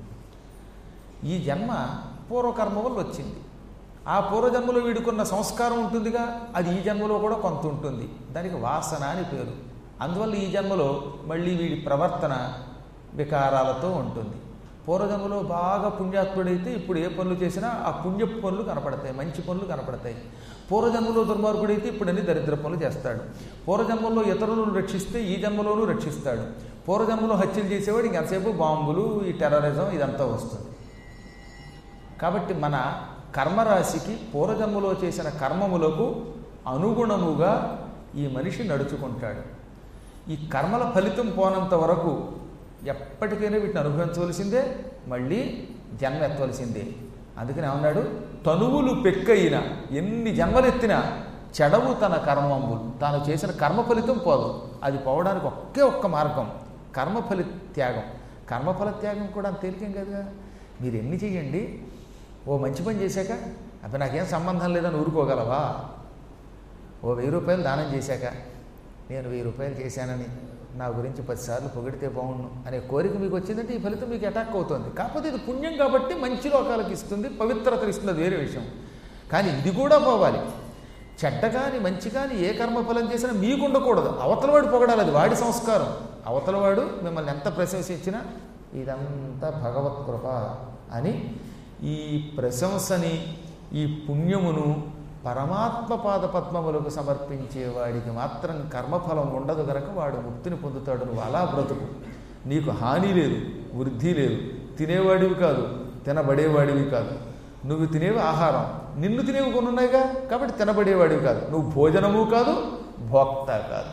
S1: ఈ జన్మ పూర్వకర్మ వల్ల వచ్చింది ఆ పూర్వజన్మలో వీడుకున్న సంస్కారం ఉంటుందిగా అది ఈ జన్మలో కూడా కొంత ఉంటుంది దానికి వాసన అని పేరు అందువల్ల ఈ జన్మలో మళ్ళీ వీడి ప్రవర్తన వికారాలతో ఉంటుంది పూర్వజన్మలో బాగా పుణ్యాత్ముడైతే ఇప్పుడు ఏ పనులు చేసినా ఆ పుణ్య పనులు కనపడతాయి మంచి పనులు కనపడతాయి పూర్వజన్మలో దుర్మార్గుడైతే ఇప్పుడు అన్ని దరిద్ర పనులు చేస్తాడు పూర్వజన్మలో ఇతరులను రక్షిస్తే ఈ జన్మలోనూ రక్షిస్తాడు పూర్వజన్మలో హత్యలు చేసేవాడు ఇంకెంతసేపు బాంబులు ఈ టెర్రరిజం ఇదంతా వస్తుంది కాబట్టి మన కర్మరాశికి పూర్వజన్మలో చేసిన కర్మములకు అనుగుణముగా ఈ మనిషి నడుచుకుంటాడు ఈ కర్మల ఫలితం పోనంత వరకు ఎప్పటికైనా వీటిని అనుభవించవలసిందే మళ్ళీ జన్మ ఎత్తవలసిందే అందుకని ఏమన్నాడు తనువులు పెక్కయిన ఎన్ని జన్మలెత్తినా చెడవు తన కర్మంబులు తాను చేసిన కర్మ ఫలితం పోదు అది పోవడానికి ఒకే ఒక్క మార్గం కర్మఫలి త్యాగం కర్మఫల త్యాగం కూడా అంత తేలికేం కదుగా మీరు ఎన్ని చెయ్యండి ఓ మంచి పని చేశాక అప్పుడు నాకేం సంబంధం లేదని ఊరుకోగలవా ఓ వెయ్యి రూపాయలు దానం చేశాక నేను వెయ్యి రూపాయలు చేశానని నా గురించి పదిసార్లు పొగిడితే బాగుండు అనే కోరిక మీకు వచ్చిందంటే ఈ ఫలితం మీకు అటాక్ అవుతుంది కాకపోతే ఇది పుణ్యం కాబట్టి మంచి లోకాలకు ఇస్తుంది పవిత్రత ఇస్తుంది అది వేరే విషయం కానీ ఇది కూడా పోవాలి చెడ్డ కానీ మంచి కానీ ఏ కర్మఫలం చేసినా మీకు ఉండకూడదు అవతలవాడు పొగడాలి అది వాడి సంస్కారం అవతలవాడు మిమ్మల్ని ఎంత ప్రశంసించినా ఇదంతా భగవత్ కృప అని ఈ ప్రశంసని ఈ పుణ్యమును పరమాత్మ పాద పద్మములకు సమర్పించే వాడికి మాత్రం కర్మఫలం ఉండదు గనక వాడు ముక్తిని పొందుతాడు నువ్వు అలా బ్రతుకు నీకు హాని లేదు వృద్ధి లేదు తినేవాడివి కాదు తినబడేవాడివి కాదు నువ్వు తినేవి ఆహారం నిన్ను తినేవి కొన్ని ఉన్నాయిగా కాబట్టి తినబడేవాడివి కాదు నువ్వు భోజనము కాదు భోక్త కాదు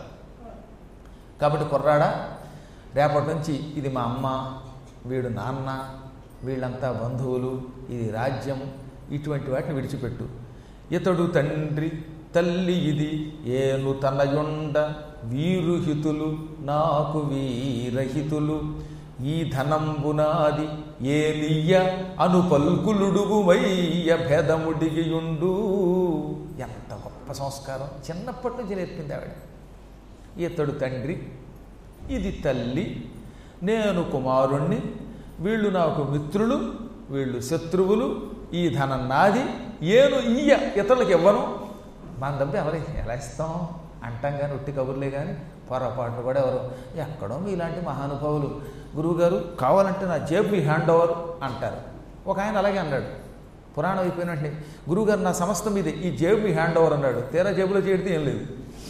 S1: కాబట్టి కుర్రాడా రేపటి నుంచి ఇది మా అమ్మ వీడు నాన్న వీళ్ళంతా బంధువులు ఇది రాజ్యం ఇటువంటి వాటిని విడిచిపెట్టు ఇతడు తండ్రి తల్లి ఇది ఏను తనయుండ వీరుహితులు నాకు వీరహితులు ఈ ధనంబునాది ఏలియ్య అను పల్కులుడుగు వయ్య భేదముడిగియుండు ఎంత గొప్ప సంస్కారం చిన్నప్పటి నుంచి నేర్పింది ఆవిడ ఇతడు తండ్రి ఇది తల్లి నేను కుమారుణ్ణి వీళ్ళు నాకు మిత్రులు వీళ్ళు శత్రువులు ఈ ధనం నాది ఏను ఇయ్య ఇతరులకు ఇవ్వను మన డబ్బు ఎవరి ఎలా ఇస్తాం అంటాం కానీ ఉట్టి కబుర్లే కానీ పొరపాట్లు కూడా ఎవరు ఎక్కడో మీలాంటి మహానుభావులు గురువుగారు కావాలంటే నా జేబు మీ హ్యాండ్ ఓవర్ అంటారు ఒక ఆయన అలాగే అన్నాడు పురాణం అయిపోయిన వెంటనే గురువుగారు నా సమస్తం మీదే ఈ జేబు మీ హ్యాండ్ ఓవర్ అన్నాడు తీరా జేబులో చేయడితే ఏం లేదు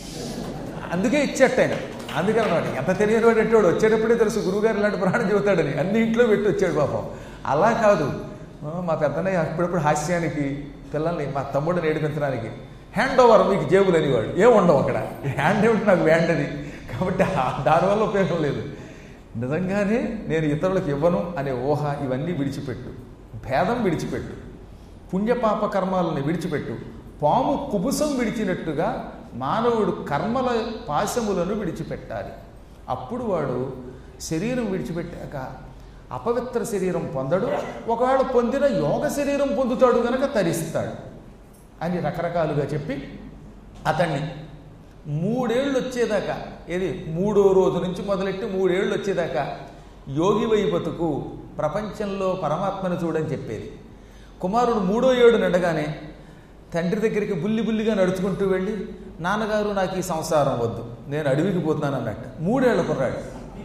S1: అందుకే ఇచ్చేట ఆయన అందుకే అన్నమాట ఎంత తెలియని వాడు ఎట్టాడు వచ్చేటప్పుడే తెలుసు గురువుగారు ఇలాంటి పురాణం చెబుతాడని అన్ని ఇంట్లో పెట్టి వచ్చాడు పాపం అలా కాదు ఆ, మా పెద్దన్నయ్య అప్పుడప్పుడు హాస్యానికి పిల్లల్ని మా తమ్ముడిని ఏడిపించడానికి హ్యాండ్ ఓవర్ మీకు జేబులు అనేవాడు ఏం ఉండవు అక్కడ హ్యాండ్ ఏమిటి నాకు వ్యాండ్ అది కాబట్టి ఆ- దానివల్ల ఉపయోగం లేదు నిజంగానే నేను ఇతరులకు ఇవ్వను అనే ఊహ ఇవన్నీ విడిచిపెట్టు భేదం విడిచిపెట్టు పుణ్యపాప కర్మాలను విడిచిపెట్టు పాము కుబుసం విడిచినట్టుగా మానవుడు కర్మల పాశములను విడిచిపెట్టాలి అప్పుడు వాడు శరీరం విడిచిపెట్టాక అపవిత్ర శరీరం పొందడు ఒకవేళ పొందిన యోగ శరీరం పొందుతాడు గనక తరిస్తాడు అని రకరకాలుగా చెప్పి అతన్ని మూడేళ్ళు వచ్చేదాకా ఏది మూడో రోజు నుంచి మొదలెట్టి మూడేళ్ళు వచ్చేదాకా యోగి వై బతుకు ప్రపంచంలో పరమాత్మను చూడని చెప్పేది కుమారుడు మూడో ఏడు నడగానే తండ్రి దగ్గరికి బుల్లి బుల్లిగా నడుచుకుంటూ వెళ్ళి నాన్నగారు నాకు ఈ సంసారం వద్దు నేను అడవికి పోతున్నాను అన్నట్టు మూడేళ్ల కుర్రాడు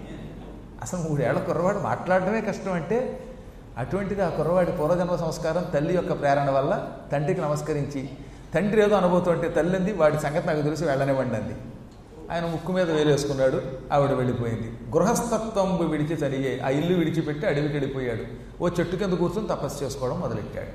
S1: అసలు మూడేళ్ల కుర్రవాడు మాట్లాడడమే కష్టం అంటే అటువంటిది ఆ కుర్రవాడి పూర్వజన్మ సంస్కారం తల్లి యొక్క ప్రేరణ వల్ల తండ్రికి నమస్కరించి తండ్రి ఏదో అనబోతుంటే తల్లి అంది వాడి సంగతి నాకు తెలిసి వెళ్ళనివ్వండి అంది ఆయన ముక్కు మీద వేలేసుకున్నాడు ఆవిడ వెళ్ళిపోయింది గృహస్థత్వం విడిచి చనియే ఆ ఇల్లు విడిచిపెట్టి అడవికి వెళ్ళిపోయాడు ఓ చెట్టు కింద కూర్చొని తపస్సు చేసుకోవడం మొదలెట్టాడు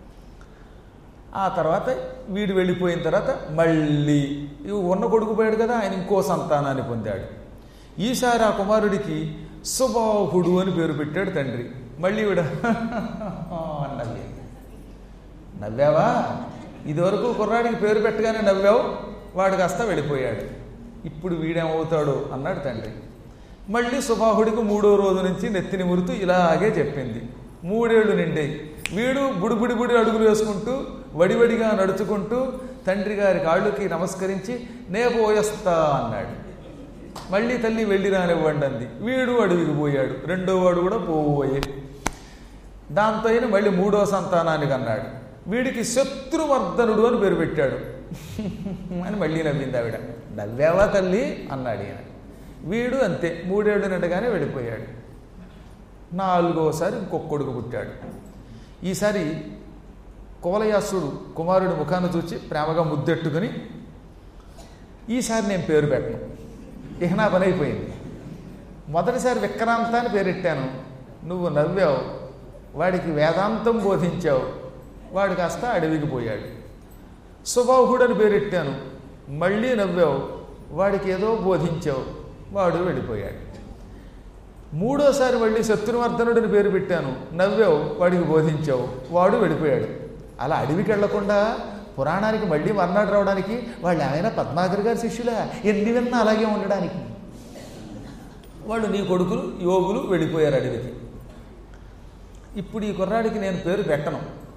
S1: ఆ తర్వాత వీడు వెళ్ళిపోయిన తర్వాత మళ్ళీ ఇవి ఉన్న కొడుకు పోయాడు కదా ఆయన ఇంకో సంతానాన్ని పొందాడు ఈసారి ఆ కుమారుడికి సుబాహుడు అని పేరు పెట్టాడు తండ్రి మళ్ళీ వీడు అని నవ్వి నవ్వావా ఇదివరకు కుర్రాడికి పేరు పెట్టగానే నవ్వావు వాడు కాస్త వెళ్ళిపోయాడు ఇప్పుడు వీడేమవుతాడు అన్నాడు తండ్రి మళ్ళీ సుబాహుడికి మూడో రోజు నుంచి నెత్తిని మురుతూ ఇలాగే చెప్పింది మూడేళ్లు నిండాయి వీడు బుడి బుడి బుడి అడుగులు వేసుకుంటూ వడివడిగా నడుచుకుంటూ తండ్రి గారి కాళ్ళకి నమస్కరించి నే పోయేస్తా అన్నాడు మళ్ళీ తల్లి వెళ్ళి రానివ్వండి అంది వీడు అడవికి పోయాడు రెండో వాడు కూడా పోయే దాంతో అయిన మళ్ళీ మూడో సంతానానికి అన్నాడు వీడికి శత్రువర్ధనుడు అని పేరు పెట్టాడు అని మళ్ళీ నవ్వింది ఆవిడ నవ్వావా తల్లి అన్నాడు ఈయన వీడు అంతే మూడేళ్ళు నిండగానే వెళ్ళిపోయాడు నాలుగోసారి ఇంకొక కొడుకు పుట్టాడు ఈసారి కోలయాసుడు కుమారుడి ముఖాన్ని చూచి ప్రేమగా ముద్దెట్టుకుని ఈసారి నేను పేరు పెట్టను ఇక నా పని అయిపోయింది మొదటిసారి విక్రాంత అని పేరెట్టాను నువ్వు నవ్వావు వాడికి వేదాంతం బోధించావు వాడు కాస్త అడవికి పోయాడు సుబాహుడు అని పేరెట్టాను మళ్ళీ నవ్వావు వాడికి ఏదో బోధించావు వాడు వెళ్ళిపోయాడు మూడోసారి మళ్ళీ శత్రువర్ధనుడిని పేరు పెట్టాను నవ్వావు వాడికి బోధించావు వాడు వెళ్ళిపోయాడు అలా అడవికి వెళ్లకుండా పురాణానికి మళ్ళీ మర్నాడు రావడానికి వాళ్ళు ఏమైనా పద్మాకర్ గారి శిష్యులా ఎన్ని విన్నా అలాగే ఉండడానికి వాళ్ళు నీ కొడుకులు యోగులు వెళ్ళిపోయారు అడవికి ఇప్పుడు ఈ కుర్రాడికి నేను పేరు పెట్టను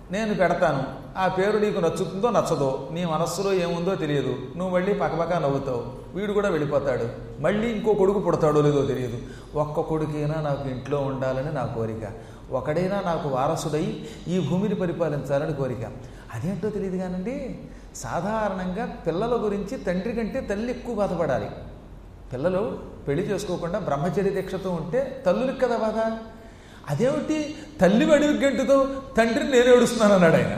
S1: నేను పెడతాను ఆ పేరు నీకు నచ్చుతుందో నచ్చదో నీ మనస్సులో ఏముందో తెలియదు నువ్వు మళ్ళీ పక్కపక్క నవ్వుతావు వీడు కూడా వెళ్ళిపోతాడు మళ్ళీ ఇంకో కొడుకు పుడతాడో లేదో తెలియదు ఒక్క కొడుకైనా నాకు ఇంట్లో ఉండాలని నా కోరిక ఒకడైనా నాకు వారసుడై ఈ భూమిని పరిపాలించాలని కోరిక అదేంటో తెలియదు కానండి సాధారణంగా పిల్లల గురించి తండ్రి కంటే తల్లి ఎక్కువ బాధపడాలి పిల్లలు పెళ్లి చేసుకోకుండా బ్రహ్మచర్య దీక్షతో ఉంటే తల్లులకు కదా బాధ అదేమిటి తల్లి అడివి గంటుతో తండ్రిని నేను ఏడుస్తున్నాను అన్నాడు ఆయన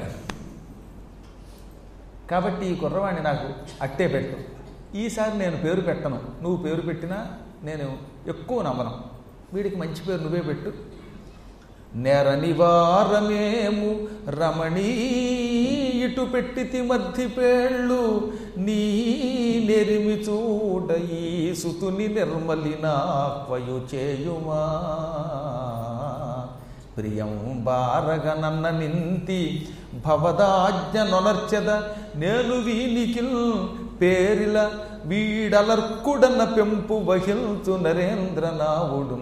S1: కాబట్టి ఈ కుర్రవాణ్ణి నాకు అట్టే పెట్టు ఈసారి నేను పేరు పెట్టను నువ్వు పేరు పెట్టినా నేను ఎక్కువ నమ్మను వీడికి మంచి పేరు నువ్వే పెట్టు నెర నివారమేము రమణీ ఇటు పెట్టితి మధ్య పేళ్ళు నీ నెరిమి చూడ ఈ సుతుని నిర్మలినాక్వయు చేయుమా ప్రియం బారగనన్న నింతి భవదాజ్ఞ నొనర్చెద నేను వీనికిల్ పేరిల వీడలర్కుడన్న పెంపు వహిల్చు నరేంద్రనావుడు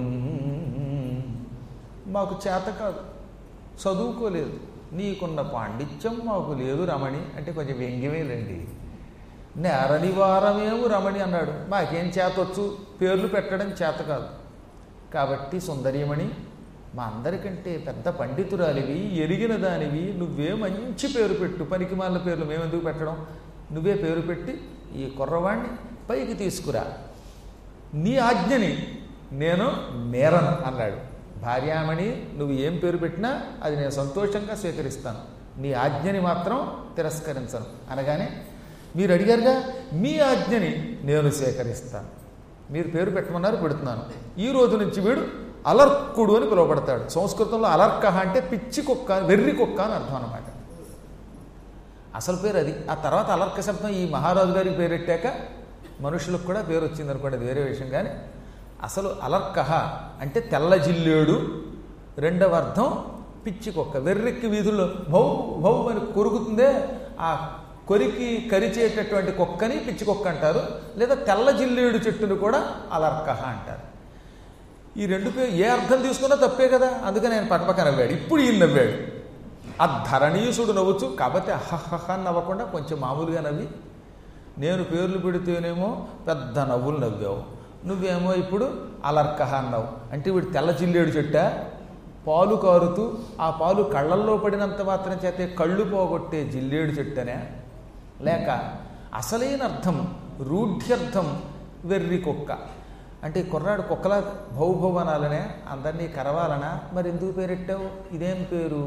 S1: మాకు చేత కాదు చదువుకోలేదు నీకున్న పాండిత్యం మాకు లేదు రమణి అంటే కొంచెం వ్యంగ్యమేలండి నేర నివారమేము రమణి అన్నాడు మాకేం చేతొచ్చు పేర్లు పెట్టడం చేత కాదు కాబట్టి సుందరీమణి మా అందరికంటే పెద్ద పండితురాలివి ఎరిగిన దానివి నువ్వే మంచి పేరు పెట్టు పనికి మాల పేర్లు మేమెందుకు పెట్టడం నువ్వే పేరు పెట్టి ఈ కుర్రవాణ్ణి పైకి తీసుకురా నీ ఆజ్ఞని నేను నేరను అన్నాడు భార్యామణి నువ్వు ఏం పేరు పెట్టినా అది నేను సంతోషంగా స్వీకరిస్తాను నీ ఆజ్ఞని మాత్రం తిరస్కరించను అనగానే మీరు అడిగారుగా మీ ఆజ్ఞని నేను స్వీకరిస్తాను మీరు పేరు పెట్టమన్నారు పెడుతున్నాను ఈ రోజు నుంచి వీడు అలర్కుడు అని పిలువబడతాడు సంస్కృతంలో అలర్కహ అంటే పిచ్చి కుక్క వెర్రి కుక్క అని అర్థం అనమాట అసలు పేరు అది ఆ తర్వాత అలర్క శబ్దం ఈ మహారాజు గారికి పేరెట్టాక మనుషులకు కూడా పేరు వచ్చింది అనుకోండి అది వేరే విషయం కానీ అసలు అలర్కహ అంటే తెల్ల జిల్లేడు రెండవ అర్థం పిచ్చి కుక్క వెర్రెక్కి వీధుల్లో భౌ భౌ అని కొరుకుతుందే ఆ కొరికి కరిచేటటువంటి కుక్కని పిచ్చి కుక్క అంటారు లేదా తెల్ల జిల్లేడు చెట్టును కూడా అలర్కహ అంటారు ఈ రెండు పేరు ఏ అర్థం తీసుకున్నా తప్పే కదా అందుకని ఆయన పక్కపక్క నవ్వాడు ఇప్పుడు ఈయన నవ్వాడు ఆ ధరణీసుడు నవ్వచ్చు కాకపోతే అహహహ అని నవ్వకుండా కొంచెం మామూలుగా నవ్వి నేను పేర్లు పెడితేనేమో పెద్ద నవ్వులు నవ్వావు నువ్వేమో ఇప్పుడు అలర్కహ అన్నావు అంటే వీడు తెల్ల జిల్లేడు చెట్ట పాలు కారుతూ ఆ పాలు కళ్ళల్లో పడినంత మాత్రం చేతే కళ్ళు పోగొట్టే జిల్లేడు చెట్టనే లేక అసలైన అర్థం రూఢ్యర్థం వెర్రి కుక్క అంటే ఈ కుర్రాడు కుక్కలా భౌభవనాలనే అందరినీ కరవాలనా మరి ఎందుకు పేరెట్టావు ఇదేం పేరు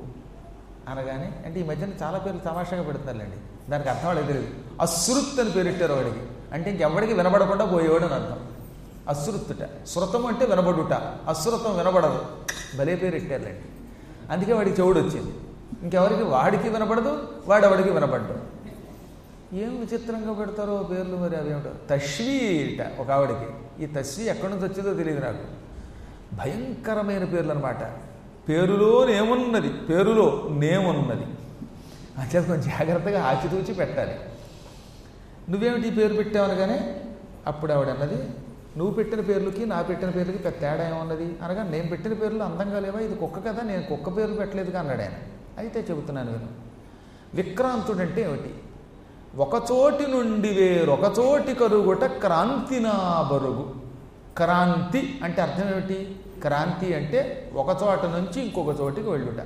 S1: అనగానే అంటే ఈ మధ్యన చాలా పేర్లు తమాషాగా పెడుతున్నారులేండి దానికి అర్థం వాడికి తెలియదు అశ్రుత్ అని పేరెట్టారు వాడికి అంటే ఇంకెవ్వడికి వినబడకుండా పోయేవాడు అని అర్థం అశ్రుత్తుట శృతం అంటే వినబడుట అశ్రుతం వినబడదు భలే పేరెట్టారులేండి అందుకే వాడికి చెవుడు వచ్చింది ఇంకెవరికి వాడికి వినపడదు వాడెవడికి వినపడ్డు ఏం విచిత్రంగా పెడతారో పేర్లు మరి అవేమిటో తశ్వీట ఒక ఆవిడకి ఈ తశ్వీ ఎక్కడి నుంచి వచ్చిందో తెలియదు నాకు భయంకరమైన పేర్లు అనమాట పేరులో నేమున్నది పేరులో నేమున్నది అంటే కొంచెం జాగ్రత్తగా ఆచితూచి పెట్టాలి నువ్వేమిటి ఈ పేరు పెట్టావు అనగానే అప్పుడు ఆవిడ అన్నది నువ్వు పెట్టిన పేర్లకి నా పెట్టిన పేర్లకి పెద్ద తేడా ఏమన్నది అనగా నేను పెట్టిన పేర్లు అందంగా లేవా ఇది కుక్క కదా నేను కుక్క పేరు పెట్టలేదుగా అన్నాడు ఆయన అయితే చెబుతున్నాను నేను విక్రాంతుడంటే ఏమిటి ఒకచోటి నుండి వేరొక చోటి కరుగుట క్రాంతినా బరుగు క్రాంతి అంటే అర్థం ఏమిటి క్రాంతి అంటే ఒక చోట నుంచి ఇంకొక చోటికి వెళ్ళుట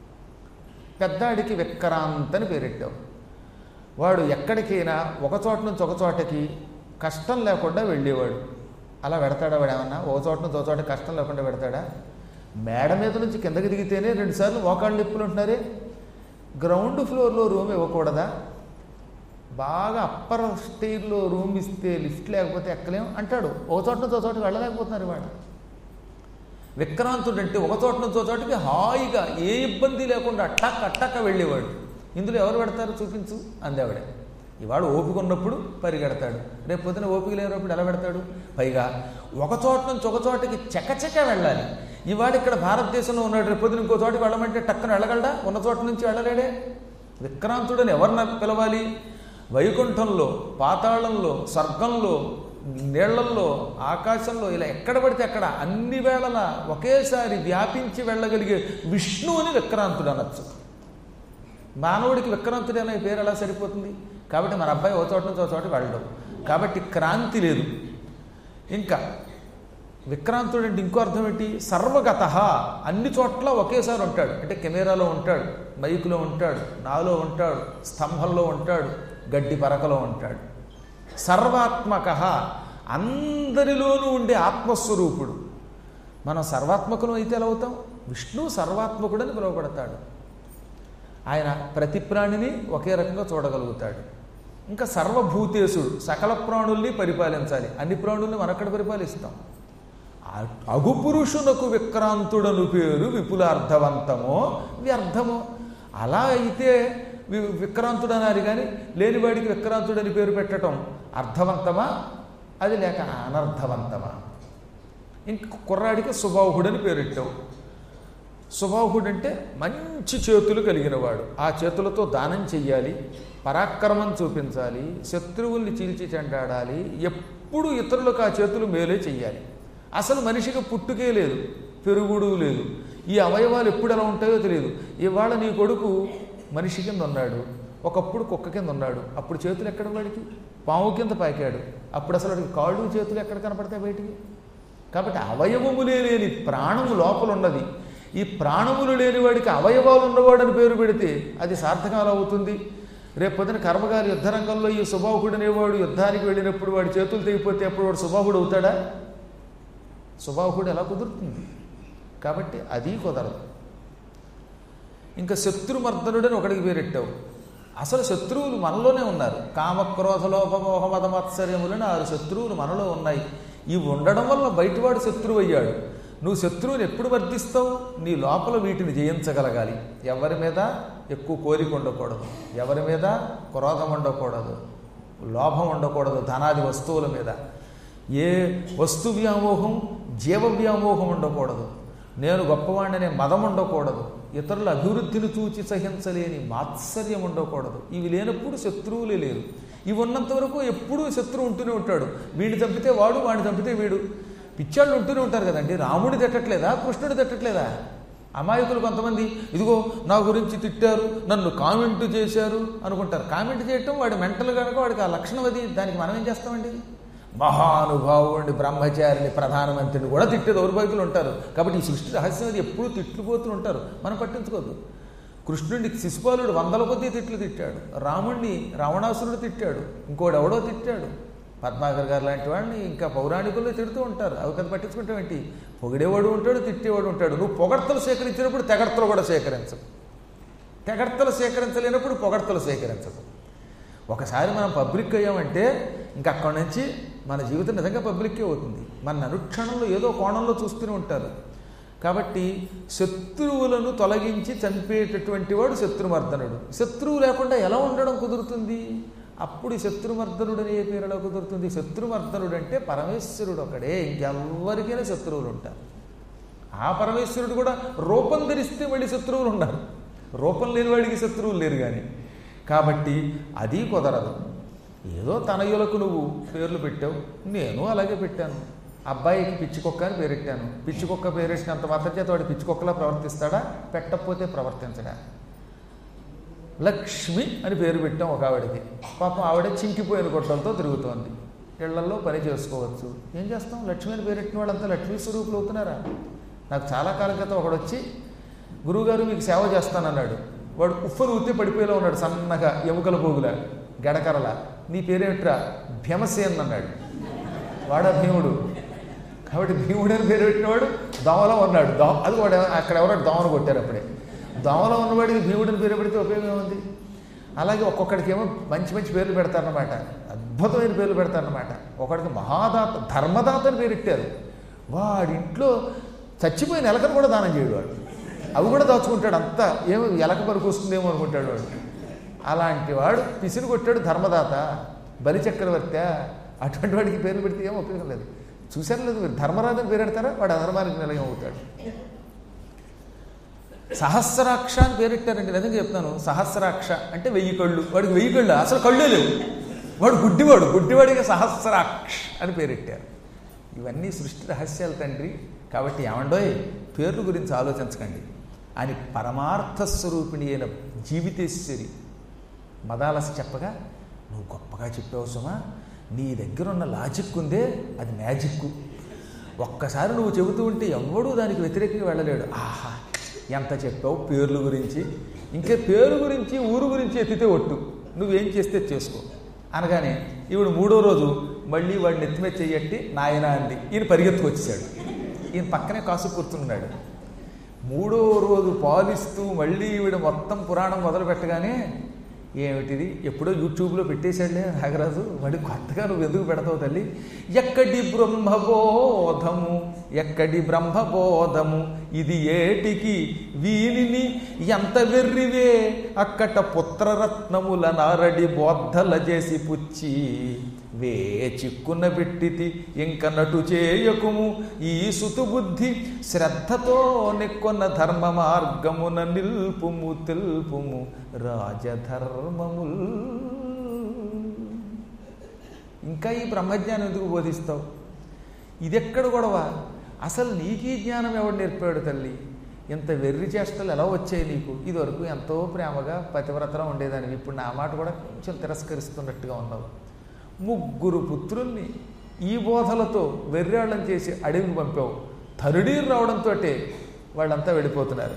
S1: పెద్దాడికి విక్రాంత్ అని పేరెట్టావు వాడు ఎక్కడికైనా ఒక చోట నుంచి ఒక చోటకి కష్టం లేకుండా వెళ్ళేవాడు అలా పెడతాడా వాడు ఏమన్నా ఒక చోట నుంచి ఒక చోట కష్టం లేకుండా పెడతాడా మేడ మీద నుంచి కిందకి దిగితేనే రెండుసార్లు మోకాళ్ళు నిప్పులు ఉంటున్నారే గ్రౌండ్ ఫ్లోర్లో రూమ్ ఇవ్వకూడదా బాగా అప్పర్ స్టేర్లో రూమ్ ఇస్తే లిఫ్ట్ లేకపోతే ఎక్కలేం అంటాడు ఒక చోట నుంచి ఒక చోటకి వెళ్ళలేకపోతున్నారు వాడు విక్రాంతుడు అంటే ఒక చోట నుంచి ఒక చోటకి హాయిగా ఏ ఇబ్బంది లేకుండా అట్టక్క అట్టక్క వెళ్ళేవాడు ఇందులో ఎవరు పెడతారు చూపించు అందేవాడే ఇవాడు ఓపిక ఉన్నప్పుడు పరిగెడతాడు రేపు పొద్దున ఓపిక లేనప్పుడు ఎలా పెడతాడు పైగా ఒక చోట నుంచి ఒక చోటకి చకచక వెళ్ళాలి ఇవాడు ఇక్కడ భారతదేశంలో ఉన్నాడు రేపు పొద్దున ఇంకో చోటకి వెళ్ళమంటే టక్కన వెళ్ళగలడా ఉన్న చోట నుంచి వెళ్ళలేడే విక్రాంతుడని ఎవరిని పిలవాలి వైకుంఠంలో పాతాళంలో స్వర్గంలో నీళ్లల్లో ఆకాశంలో ఇలా ఎక్కడ పడితే అక్కడ అన్ని వేళలా ఒకేసారి వ్యాపించి వెళ్ళగలిగే విష్ణువుని విక్రాంతుడు అనొచ్చు మానవుడికి విక్రాంతుడు అనే పేరు ఎలా సరిపోతుంది కాబట్టి మన అబ్బాయి ఓ చోట నుంచి ఓ చోట వెళ్ళడం కాబట్టి క్రాంతి లేదు ఇంకా విక్రాంతుడు అంటే ఇంకో అర్థం ఏంటి సర్వగత అన్ని చోట్ల ఒకేసారి ఉంటాడు అంటే కెమెరాలో ఉంటాడు మైకులో ఉంటాడు నాలో ఉంటాడు స్తంభంలో ఉంటాడు గడ్డి పరకలో ఉంటాడు సర్వాత్మక అందరిలోనూ ఉండే ఆత్మస్వరూపుడు మనం సర్వాత్మకులు అయితే ఎలా అవుతాం విష్ణు సర్వాత్మకుడని పిలువబడతాడు ఆయన ప్రతి ప్రాణిని ఒకే రకంగా చూడగలుగుతాడు ఇంకా సర్వభూతేశుడు సకల ప్రాణుల్ని పరిపాలించాలి అన్ని ప్రాణుల్ని మనక్కడ పరిపాలిస్తాం అగుపురుషునకు విక్రాంతుడను పేరు విపులార్థవంతమో వ్యర్థమో అలా అయితే వి విక్రాంతుడు అనాలి కానీ లేనివాడికి విక్రాంతుడని పేరు పెట్టడం అర్థవంతమా అది లేక అనర్థవంతమా ఇంక కుర్రాడికి సుబాహుడని పేరెట్టావు సుబాహుడు అంటే మంచి చేతులు కలిగినవాడు ఆ చేతులతో దానం చెయ్యాలి పరాక్రమం చూపించాలి శత్రువుల్ని చీల్చి చెండాడాలి ఎప్పుడు ఇతరులకు ఆ చేతులు మేలే చెయ్యాలి అసలు మనిషికి పుట్టుకే లేదు పెరుగుడు లేదు ఈ అవయవాలు ఎప్పుడు ఎలా ఉంటాయో తెలియదు ఇవాళ నీ కొడుకు మనిషి కింద ఉన్నాడు ఒకప్పుడు కుక్క కింద ఉన్నాడు అప్పుడు చేతులు ఎక్కడ వాడికి పాము కింద పాకాడు అప్పుడు అసలు వాడికి కాళ్ళు చేతులు ఎక్కడ కనపడతాయి బయటికి కాబట్టి అవయవములే లేని ప్రాణము లోపల ఉన్నది ఈ ప్రాణములు లేని వాడికి అవయవాలు ఉన్నవాడు అని పేరు పెడితే అది సార్థకాలు అవుతుంది రేపు పొద్దున కర్మగారి యుద్ధరంగంలో ఈ సుబాహుడు అనేవాడు యుద్ధానికి వెళ్ళినప్పుడు వాడి చేతులు తెగిపోతే అప్పుడు వాడు సుబాహుడు అవుతాడా సుబాహుడు ఎలా కుదురుతుంది కాబట్టి అది కుదరదు ఇంకా శత్రుమర్దనుడని ఒకడికి పేరెట్టావు అసలు శత్రువులు మనలోనే ఉన్నారు కామక్రోధ లోపమోహ మదమత్సర్యములని ఆరు శత్రువులు మనలో ఉన్నాయి ఇవి ఉండడం వల్ల బయటవాడు శత్రువు అయ్యాడు నువ్వు శత్రువుని ఎప్పుడు వర్ధిస్తావు నీ లోపల వీటిని జయించగలగాలి ఎవరి మీద ఎక్కువ కోరిక ఉండకూడదు ఎవరి మీద క్రోధం ఉండకూడదు లోభం ఉండకూడదు ధనాది వస్తువుల మీద ఏ వస్తు వ్యామోహం జీవ వ్యామోహం ఉండకూడదు నేను గొప్పవాడిననే మదం ఉండకూడదు ఇతరుల అభివృద్ధిని చూచి సహించలేని మాత్సర్యం ఉండకూడదు ఇవి లేనప్పుడు శత్రువులే లేరు ఇవి ఉన్నంత వరకు ఎప్పుడూ శత్రువు ఉంటూనే ఉంటాడు వీడిని చంపితే వాడు వాడిని చంపితే వీడు పిచ్చాళ్ళు ఉంటూనే ఉంటారు కదండి రాముడి తిట్టట్లేదా కృష్ణుడు తిట్టట్లేదా అమాయకులు కొంతమంది ఇదిగో నా గురించి తిట్టారు నన్ను కామెంట్ చేశారు అనుకుంటారు కామెంట్ చేయటం వాడి మెంటల్ కనుక వాడికి ఆ లక్షణం అది దానికి మనం ఏం చేస్తామండి మహానుభావుడిని బ్రహ్మచారిని ప్రధానమంత్రిని కూడా తిట్టే దౌర్భాగ్యులు ఉంటారు కాబట్టి ఈ సృష్టి రహస్యం అది ఎప్పుడూ తిట్లుపోతూ ఉంటారు మనం పట్టించుకోవద్దు కృష్ణుడిని శిశుపాలుడు వందల కొద్దీ తిట్లు తిట్టాడు రాముణ్ణి రావణాసురుడు తిట్టాడు ఇంకోడు ఎవడో తిట్టాడు పద్మాకర్ గారు లాంటి వాడిని ఇంకా పౌరాణికులు తిడుతూ ఉంటారు అవి కదా పట్టించుకుంటాం ఏంటి పొగిడేవాడు ఉంటాడు తిట్టేవాడు ఉంటాడు నువ్వు పొగడ్తలు సేకరించినప్పుడు తెగడ్తలు కూడా సేకరించవు తెగడ్తలు సేకరించలేనప్పుడు పొగడ్తలు సేకరించదు ఒకసారి మనం పబ్లిక్ అయ్యామంటే ఇంక అక్కడి నుంచి మన జీవితం నిజంగా పబ్లిక్కే అవుతుంది మన అనుక్షణంలో ఏదో కోణంలో చూస్తూనే ఉంటారు కాబట్టి శత్రువులను తొలగించి చంపేటటువంటి వాడు శత్రుమర్దనుడు శత్రువు లేకుండా ఎలా ఉండడం కుదురుతుంది అప్పుడు శత్రుమర్దనుడు అనే పేరు ఎలా కుదురుతుంది శత్రుమర్దనుడు అంటే పరమేశ్వరుడు ఒకడే ఇంకెవ్వరికైనా శత్రువులు ఉంటారు ఆ పరమేశ్వరుడు కూడా రూపం ధరిస్తే మళ్ళీ శత్రువులు ఉన్నారు రూపం లేని వాడికి శత్రువులు లేరు కానీ కాబట్టి అది కుదరదు ఏదో తనయులకు నువ్వు పేర్లు పెట్టావు నేను అలాగే పెట్టాను అబ్బాయికి పిచ్చికొక్క అని పేరెట్టాను పిచ్చికొక్క పేరెట్టినంత మాత్రం చేత వాడు పిచ్చికొక్కలా ప్రవర్తిస్తాడా పెట్టకపోతే ప్రవర్తించడా లక్ష్మి అని పేరు పెట్టాం ఒక ఆవిడకి పాపం ఆవిడ చింకిపోయిన గొడ్డలతో తిరుగుతోంది ఇళ్లలో పని చేసుకోవచ్చు ఏం చేస్తాం లక్ష్మి అని పేరెట్టిన వాళ్ళంతా లక్ష్మీ స్వరూపులు అవుతున్నారా నాకు చాలా కాలం క్రితం ఒకడు వచ్చి గురువుగారు మీకు సేవ చేస్తానన్నాడు వాడు ఉఫ్ఫను ఊతే పడిపోయేలా ఉన్నాడు సన్నగా ఎముకల పోగుల గడకరల నీ పేరేమిట్రా భీమసేన్ అన్నాడు వాడా భీముడు కాబట్టి భీముడు అని పేరు పెట్టినవాడు దోమలో ఉన్నాడు దో అది వాడు అక్కడ ఎవరో దోమను కొట్టారు అప్పుడే దోమలో ఉన్నవాడికి భీముడిని పేరు పెడితే ఉపయోగం ఏముంది అలాగే ఒక్కొక్కడికి ఏమో మంచి మంచి పేర్లు పెడతారన్నమాట అద్భుతమైన పేర్లు పెడతారన్నమాట ఒకడికి మహాదాత ధర్మదాత అని పేరెట్టారు వాడింట్లో చచ్చిపోయిన ఎలకను కూడా దానం చేయడు వాడు అవి కూడా దాచుకుంటాడు అంతా ఏమో ఎలక పనికి వస్తుందేమో అనుకుంటాడు వాడు అలాంటి వాడు పిసిని కొట్టాడు ధర్మదాత బలి చక్రవర్తి అటువంటి వాడికి పేరు పెడితే ఏం ఉపయోగం లేదు చూశారు లేదు మీరు ధర్మరాజుని పేరు పెడతారా వాడు అధర్మానికి నిలయం అవుతాడు సహస్రాక్ష అని పేరెట్టారండి నిజంగా చెప్తాను సహస్రాక్ష అంటే వెయ్యి కళ్ళు వాడికి వెయ్యి కళ్ళు అసలు కళ్ళే లేవు వాడు గుడ్డివాడు గుడ్డివాడికి సహస్రాక్ష అని పేరెట్టారు ఇవన్నీ సృష్టి రహస్యాలు తండ్రి కాబట్టి ఏమండోయ్ పేర్ల గురించి ఆలోచించకండి అని పరమార్థ స్వరూపిణి అయిన జీవితేశ్వరి మదాలసి చెప్పగా నువ్వు గొప్పగా చెప్పావు సుమా నీ దగ్గర ఉన్న లాజిక్ ఉందే అది మ్యాజిక్ ఒక్కసారి నువ్వు చెబుతూ ఉంటే ఎవడూ దానికి వ్యతిరేకంగా వెళ్ళలేడు ఆహా ఎంత చెప్పావు పేర్ల గురించి ఇంకే పేరు గురించి ఊరు గురించి ఎత్తితే ఒట్టు నువ్వేం చేస్తే చేసుకో అనగానే ఈవిడ మూడో రోజు మళ్ళీ వాడిని నెత్తిమే చెయ్యట్టి నాయన అంది ఈయన పరిగెత్తుకొచ్చేసాడు ఈయన పక్కనే కాసు కూర్చున్నాడు మూడో రోజు పాలిస్తూ మళ్ళీ ఈవిడ మొత్తం పురాణం మొదలు పెట్టగానే ఏమిటిది ఎప్పుడో యూట్యూబ్లో పెట్టేశాడులే నాగరాజు మళ్ళీ కొత్తగా నువ్వు ఎందుకు పెడతావు తల్లి ఎక్కడి బ్రహ్మబోధము ఎక్కడి బ్రహ్మబోధము ఇది ఏటికి వీనిని ఎంత వెర్రివే అక్కట పుత్రరత్నముల నారడి బోద్ధల చేసి పుచ్చి వే చిక్కున పెట్టితి ఇంక నటు చేయకుము ఈ సుతుబుద్ధి శ్రద్ధతో నెక్కొన్న ధర్మ మార్గమున నిల్పుము తెలుపుము రాజధర్మముల్ ఇంకా ఈ బ్రహ్మజ్ఞానం ఎందుకు బోధిస్తావు ఇదెక్కడ గొడవ అసలు నీకు ఈ జ్ఞానం ఎవడు నేర్పాడు తల్లి ఇంత వెర్రి చేష్టలు ఎలా వచ్చాయి నీకు ఇదివరకు ఎంతో ప్రేమగా పతివ్రతలో ఉండేదానివి ఇప్పుడు నా మాట కూడా కొంచెం తిరస్కరిస్తున్నట్టుగా ఉన్నావు ముగ్గురు పుత్రుల్ని ఈ బోధలతో వెర్రాళ్ళం చేసి అడవికి పంపావు తరుడీరు రావడంతో వాళ్ళంతా వెళ్ళిపోతున్నారు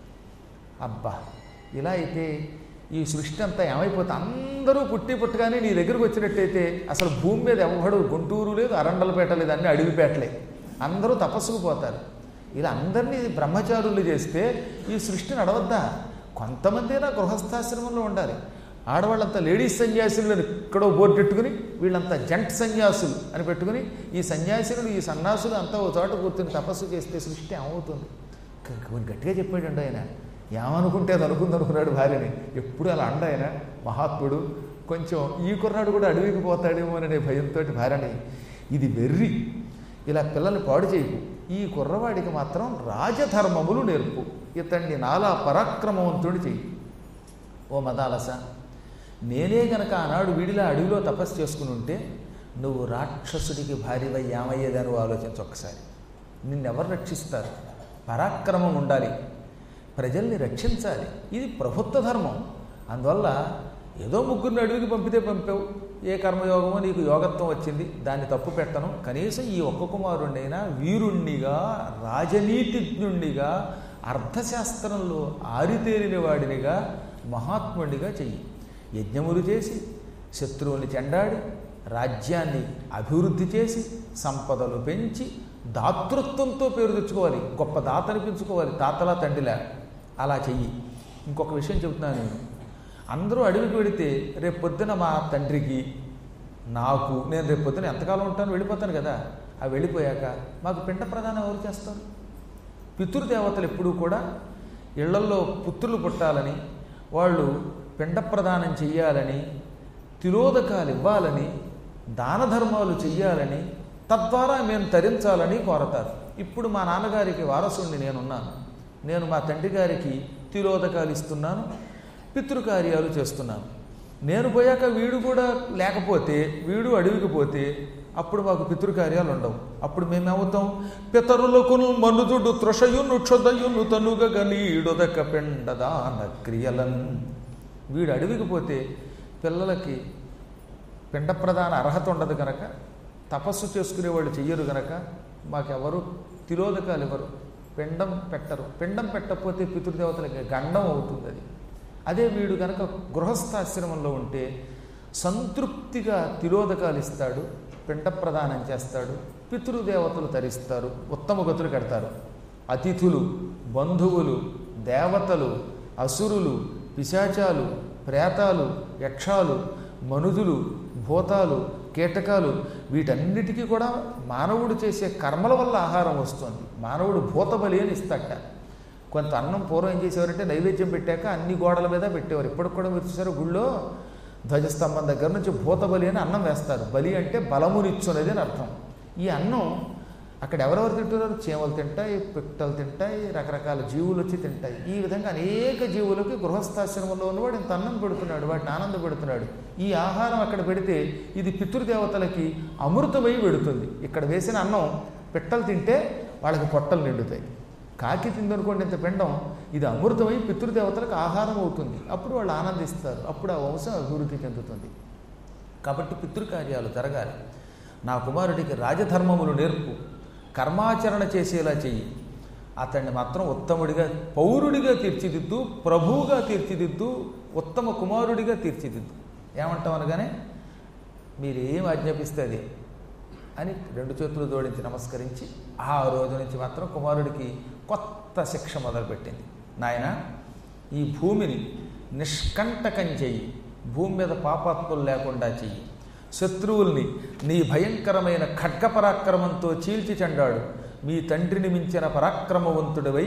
S1: అబ్బా ఇలా అయితే ఈ సృష్టి అంతా ఏమైపోతుంది అందరూ పుట్టి పుట్టగానే నీ దగ్గరకు వచ్చినట్టయితే అసలు భూమి మీద ఎవడు గుంటూరు లేదు అరండలపేట లేదు అన్ని అడవిపేటలే అందరూ తపస్సుకు పోతారు ఇలా అందరినీ బ్రహ్మచారులు చేస్తే ఈ సృష్టి నడవద్దా కొంతమందైనా గృహస్థాశ్రమంలో ఉండాలి ఆడవాళ్ళంతా లేడీస్ సన్యాసులు అని ఇక్కడో బోర్డు పెట్టుకుని వీళ్ళంతా జంట్ సన్యాసులు అని పెట్టుకుని ఈ సన్యాసులు ఈ సన్యాసులు అంతా ఒక చోట కూర్చుని తపస్సు చేస్తే సృష్టి ఏమవుతుంది కొంచెం గట్టిగా చెప్పాడండి ఆయన ఏమనుకుంటే అది అనుకుంది అనుకున్నాడు భార్యని ఎప్పుడు అలా అండ ఆయన మహాత్ముడు కొంచెం ఈ కుర్రాడు కూడా అడవికి పోతాడేమో అనే భయంతో భార్యని ఇది వెర్రి ఇలా పిల్లల్ని పాడు చేయకు ఈ కుర్రవాడికి మాత్రం రాజధర్మములు నేర్పు ఇతన్ని నాలా పరాక్రమవంతుడు చెయ్యి ఓ మదాలస నేనే గనక ఆనాడు వీడిలా అడవిలో తపస్సు చేసుకుని ఉంటే నువ్వు రాక్షసుడికి భార్యవై ఏమయ్యేదని ఆలోచించు ఒక్కసారి నిన్నెవరు రక్షిస్తారు పరాక్రమం ఉండాలి ప్రజల్ని రక్షించాలి ఇది ప్రభుత్వ ధర్మం అందువల్ల ఏదో ముగ్గురిని అడవికి పంపితే పంపావు ఏ కర్మయోగమో నీకు యోగత్వం వచ్చింది దాన్ని తప్పు పెట్టను కనీసం ఈ ఒక్క కుమారుణ్ణైనా వీరుణ్ణిగా రాజనీతిజ్ఞుణ్ణిగా అర్థశాస్త్రంలో ఆరితేరిన వాడినిగా మహాత్ముడిగా చెయ్యి యజ్ఞములు చేసి శత్రువుని చెండాడి రాజ్యాన్ని అభివృద్ధి చేసి సంపదలు పెంచి దాతృత్వంతో పేరు తెచ్చుకోవాలి గొప్ప దాత అనిపించుకోవాలి తాతలా తండ్రిలా అలా చెయ్యి ఇంకొక విషయం చెబుతున్నాను నేను అందరూ అడవికి వెడితే రేపు పొద్దున మా తండ్రికి నాకు నేను రేపు పొద్దున ఎంతకాలం ఉంటాను వెళ్ళిపోతాను కదా ఆ వెళ్ళిపోయాక మాకు పిండ ప్రదానం ఎవరు చేస్తారు పితృదేవతలు ఎప్పుడూ కూడా ఇళ్లల్లో పుత్రులు పుట్టాలని వాళ్ళు పిండ ప్రదానం చెయ్యాలని తిరోధకాలు ఇవ్వాలని దాన ధర్మాలు చెయ్యాలని తద్వారా మేము తరించాలని కోరతారు ఇప్పుడు మా నాన్నగారికి వారసుడిని నేనున్నాను నేను మా తండ్రి గారికి తిరోధకాలు ఇస్తున్నాను పితృకార్యాలు చేస్తున్నాను నేను పోయాక వీడు కూడా లేకపోతే వీడు అడవికి పోతే అప్పుడు మాకు పితృకార్యాలు ఉండవు అప్పుడు మేమేమవుతాం పితరులకు మనుజుడు త్రషయును క్షుదయును తనుగ గనీడొదక పిండదాన క్రియలన్ వీడు అడవికి పోతే పిల్లలకి పిండ ప్రధాన అర్హత ఉండదు కనుక తపస్సు చేసుకునేవాళ్ళు చెయ్యరు గనక మాకెవరు తిరోధకాలు ఇవ్వరు పిండం పెట్టరు పిండం పెట్టకపోతే పితృదేవతలకి గండం అవుతుంది అది అదే వీడు గనక గృహస్థాశ్రమంలో ఉంటే సంతృప్తిగా తిరోధకాలు ఇస్తాడు పిండ ప్రదానం చేస్తాడు పితృదేవతలు తరిస్తారు ఉత్తమ గతులు కడతారు అతిథులు బంధువులు దేవతలు అసురులు పిశాచాలు ప్రేతాలు యక్షాలు మనుజులు భూతాలు కీటకాలు వీటన్నిటికీ కూడా మానవుడు చేసే కర్మల వల్ల ఆహారం వస్తుంది మానవుడు భూతబలి అని ఇస్తాట కొంత అన్నం పూర్వం ఏం చేసేవారంటే నైవేద్యం పెట్టాక అన్ని గోడల మీద పెట్టేవారు ఇప్పటికి కూడా మీరు చూసారు గుళ్ళో ధ్వజస్తంభం దగ్గర నుంచి భూతబలి అని అన్నం వేస్తారు బలి అంటే బలమునిచ్చునేది అని అర్థం ఈ అన్నం అక్కడ ఎవరెవరు తింటున్నారు చీమలు తింటాయి పిట్టలు తింటాయి రకరకాల జీవులు వచ్చి తింటాయి ఈ విధంగా అనేక జీవులకి గృహస్థాశ్రమంలో ఉన్నవాడు ఇంత అన్నం పెడుతున్నాడు వాటిని ఆనంద పెడుతున్నాడు ఈ ఆహారం అక్కడ పెడితే ఇది పితృదేవతలకి అమృతమై పెడుతుంది ఇక్కడ వేసిన అన్నం పిట్టలు తింటే వాళ్ళకి పొట్టలు నిండుతాయి కాకి తిందనుకోండి ఇంత పిండం ఇది అమృతమై పితృదేవతలకు ఆహారం అవుతుంది అప్పుడు వాళ్ళు ఆనందిస్తారు అప్పుడు ఆ వంశం అభివృద్ధి చెందుతుంది కాబట్టి పితృకార్యాలు జరగాలి నా కుమారుడికి రాజధర్మములు నేర్పు కర్మాచరణ చేసేలా చెయ్యి అతన్ని మాత్రం ఉత్తముడిగా పౌరుడిగా తీర్చిదిద్దు ప్రభువుగా తీర్చిదిద్దు ఉత్తమ కుమారుడిగా తీర్చిదిద్దు ఏమంటాం అనగానే మీరు ఏం ఆజ్ఞాపిస్తే అదే అని రెండు చేతులు జోడించి నమస్కరించి ఆ రోజు నుంచి మాత్రం కుమారుడికి కొత్త శిక్ష మొదలుపెట్టింది నాయన ఈ భూమిని నిష్కంటకం చెయ్యి భూమి మీద పాపాత్ములు లేకుండా చెయ్యి శత్రువుల్ని నీ భయంకరమైన ఖడ్గ పరాక్రమంతో చీల్చి చెండాడు మీ తండ్రిని మించిన పరాక్రమవంతుడివై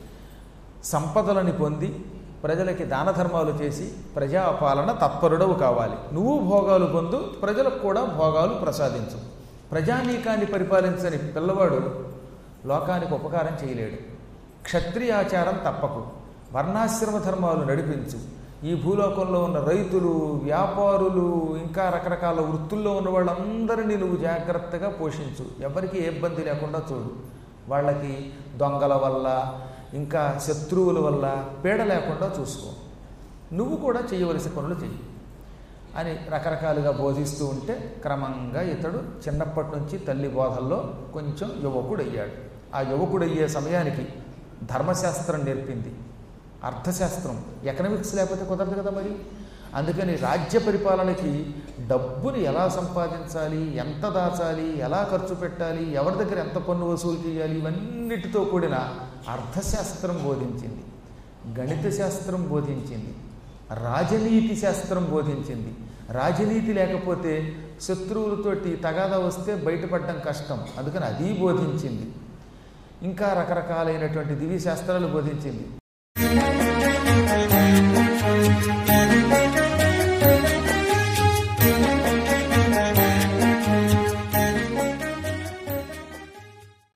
S1: సంపదలని పొంది ప్రజలకి దాన ధర్మాలు చేసి ప్రజాపాలన తత్పరుడవు కావాలి నువ్వు భోగాలు పొందు ప్రజలకు కూడా భోగాలు ప్రసాదించు ప్రజానీకాన్ని పరిపాలించని పిల్లవాడు లోకానికి ఉపకారం చేయలేడు క్షత్రియాచారం తప్పకు వర్ణాశ్రమ ధర్మాలు నడిపించు ఈ భూలోకంలో ఉన్న రైతులు వ్యాపారులు ఇంకా రకరకాల వృత్తుల్లో ఉన్న వాళ్ళందరినీ నువ్వు జాగ్రత్తగా పోషించు ఎవరికి ఏ ఇబ్బంది లేకుండా చూడు వాళ్ళకి దొంగల వల్ల ఇంకా శత్రువుల వల్ల పీడ లేకుండా చూసుకో నువ్వు కూడా చేయవలసిన పనులు చెయ్యి అని రకరకాలుగా బోధిస్తూ ఉంటే క్రమంగా ఇతడు చిన్నప్పటి నుంచి తల్లి బోధల్లో కొంచెం యువకుడు అయ్యాడు ఆ యువకుడు అయ్యే సమయానికి ధర్మశాస్త్రం నేర్పింది అర్థశాస్త్రం ఎకనామిక్స్ లేకపోతే కుదరదు కదా మరి అందుకని రాజ్య పరిపాలనకి డబ్బుని ఎలా సంపాదించాలి ఎంత దాచాలి ఎలా ఖర్చు పెట్టాలి ఎవరి దగ్గర ఎంత పన్ను వసూలు చేయాలి ఇవన్నిటితో కూడిన అర్థశాస్త్రం బోధించింది గణిత శాస్త్రం బోధించింది రాజనీతి శాస్త్రం బోధించింది రాజనీతి లేకపోతే శత్రువులతోటి తగాదా వస్తే బయటపడడం కష్టం అందుకని అది బోధించింది ఇంకా రకరకాలైనటువంటి దివ్య శాస్త్రాలు బోధించింది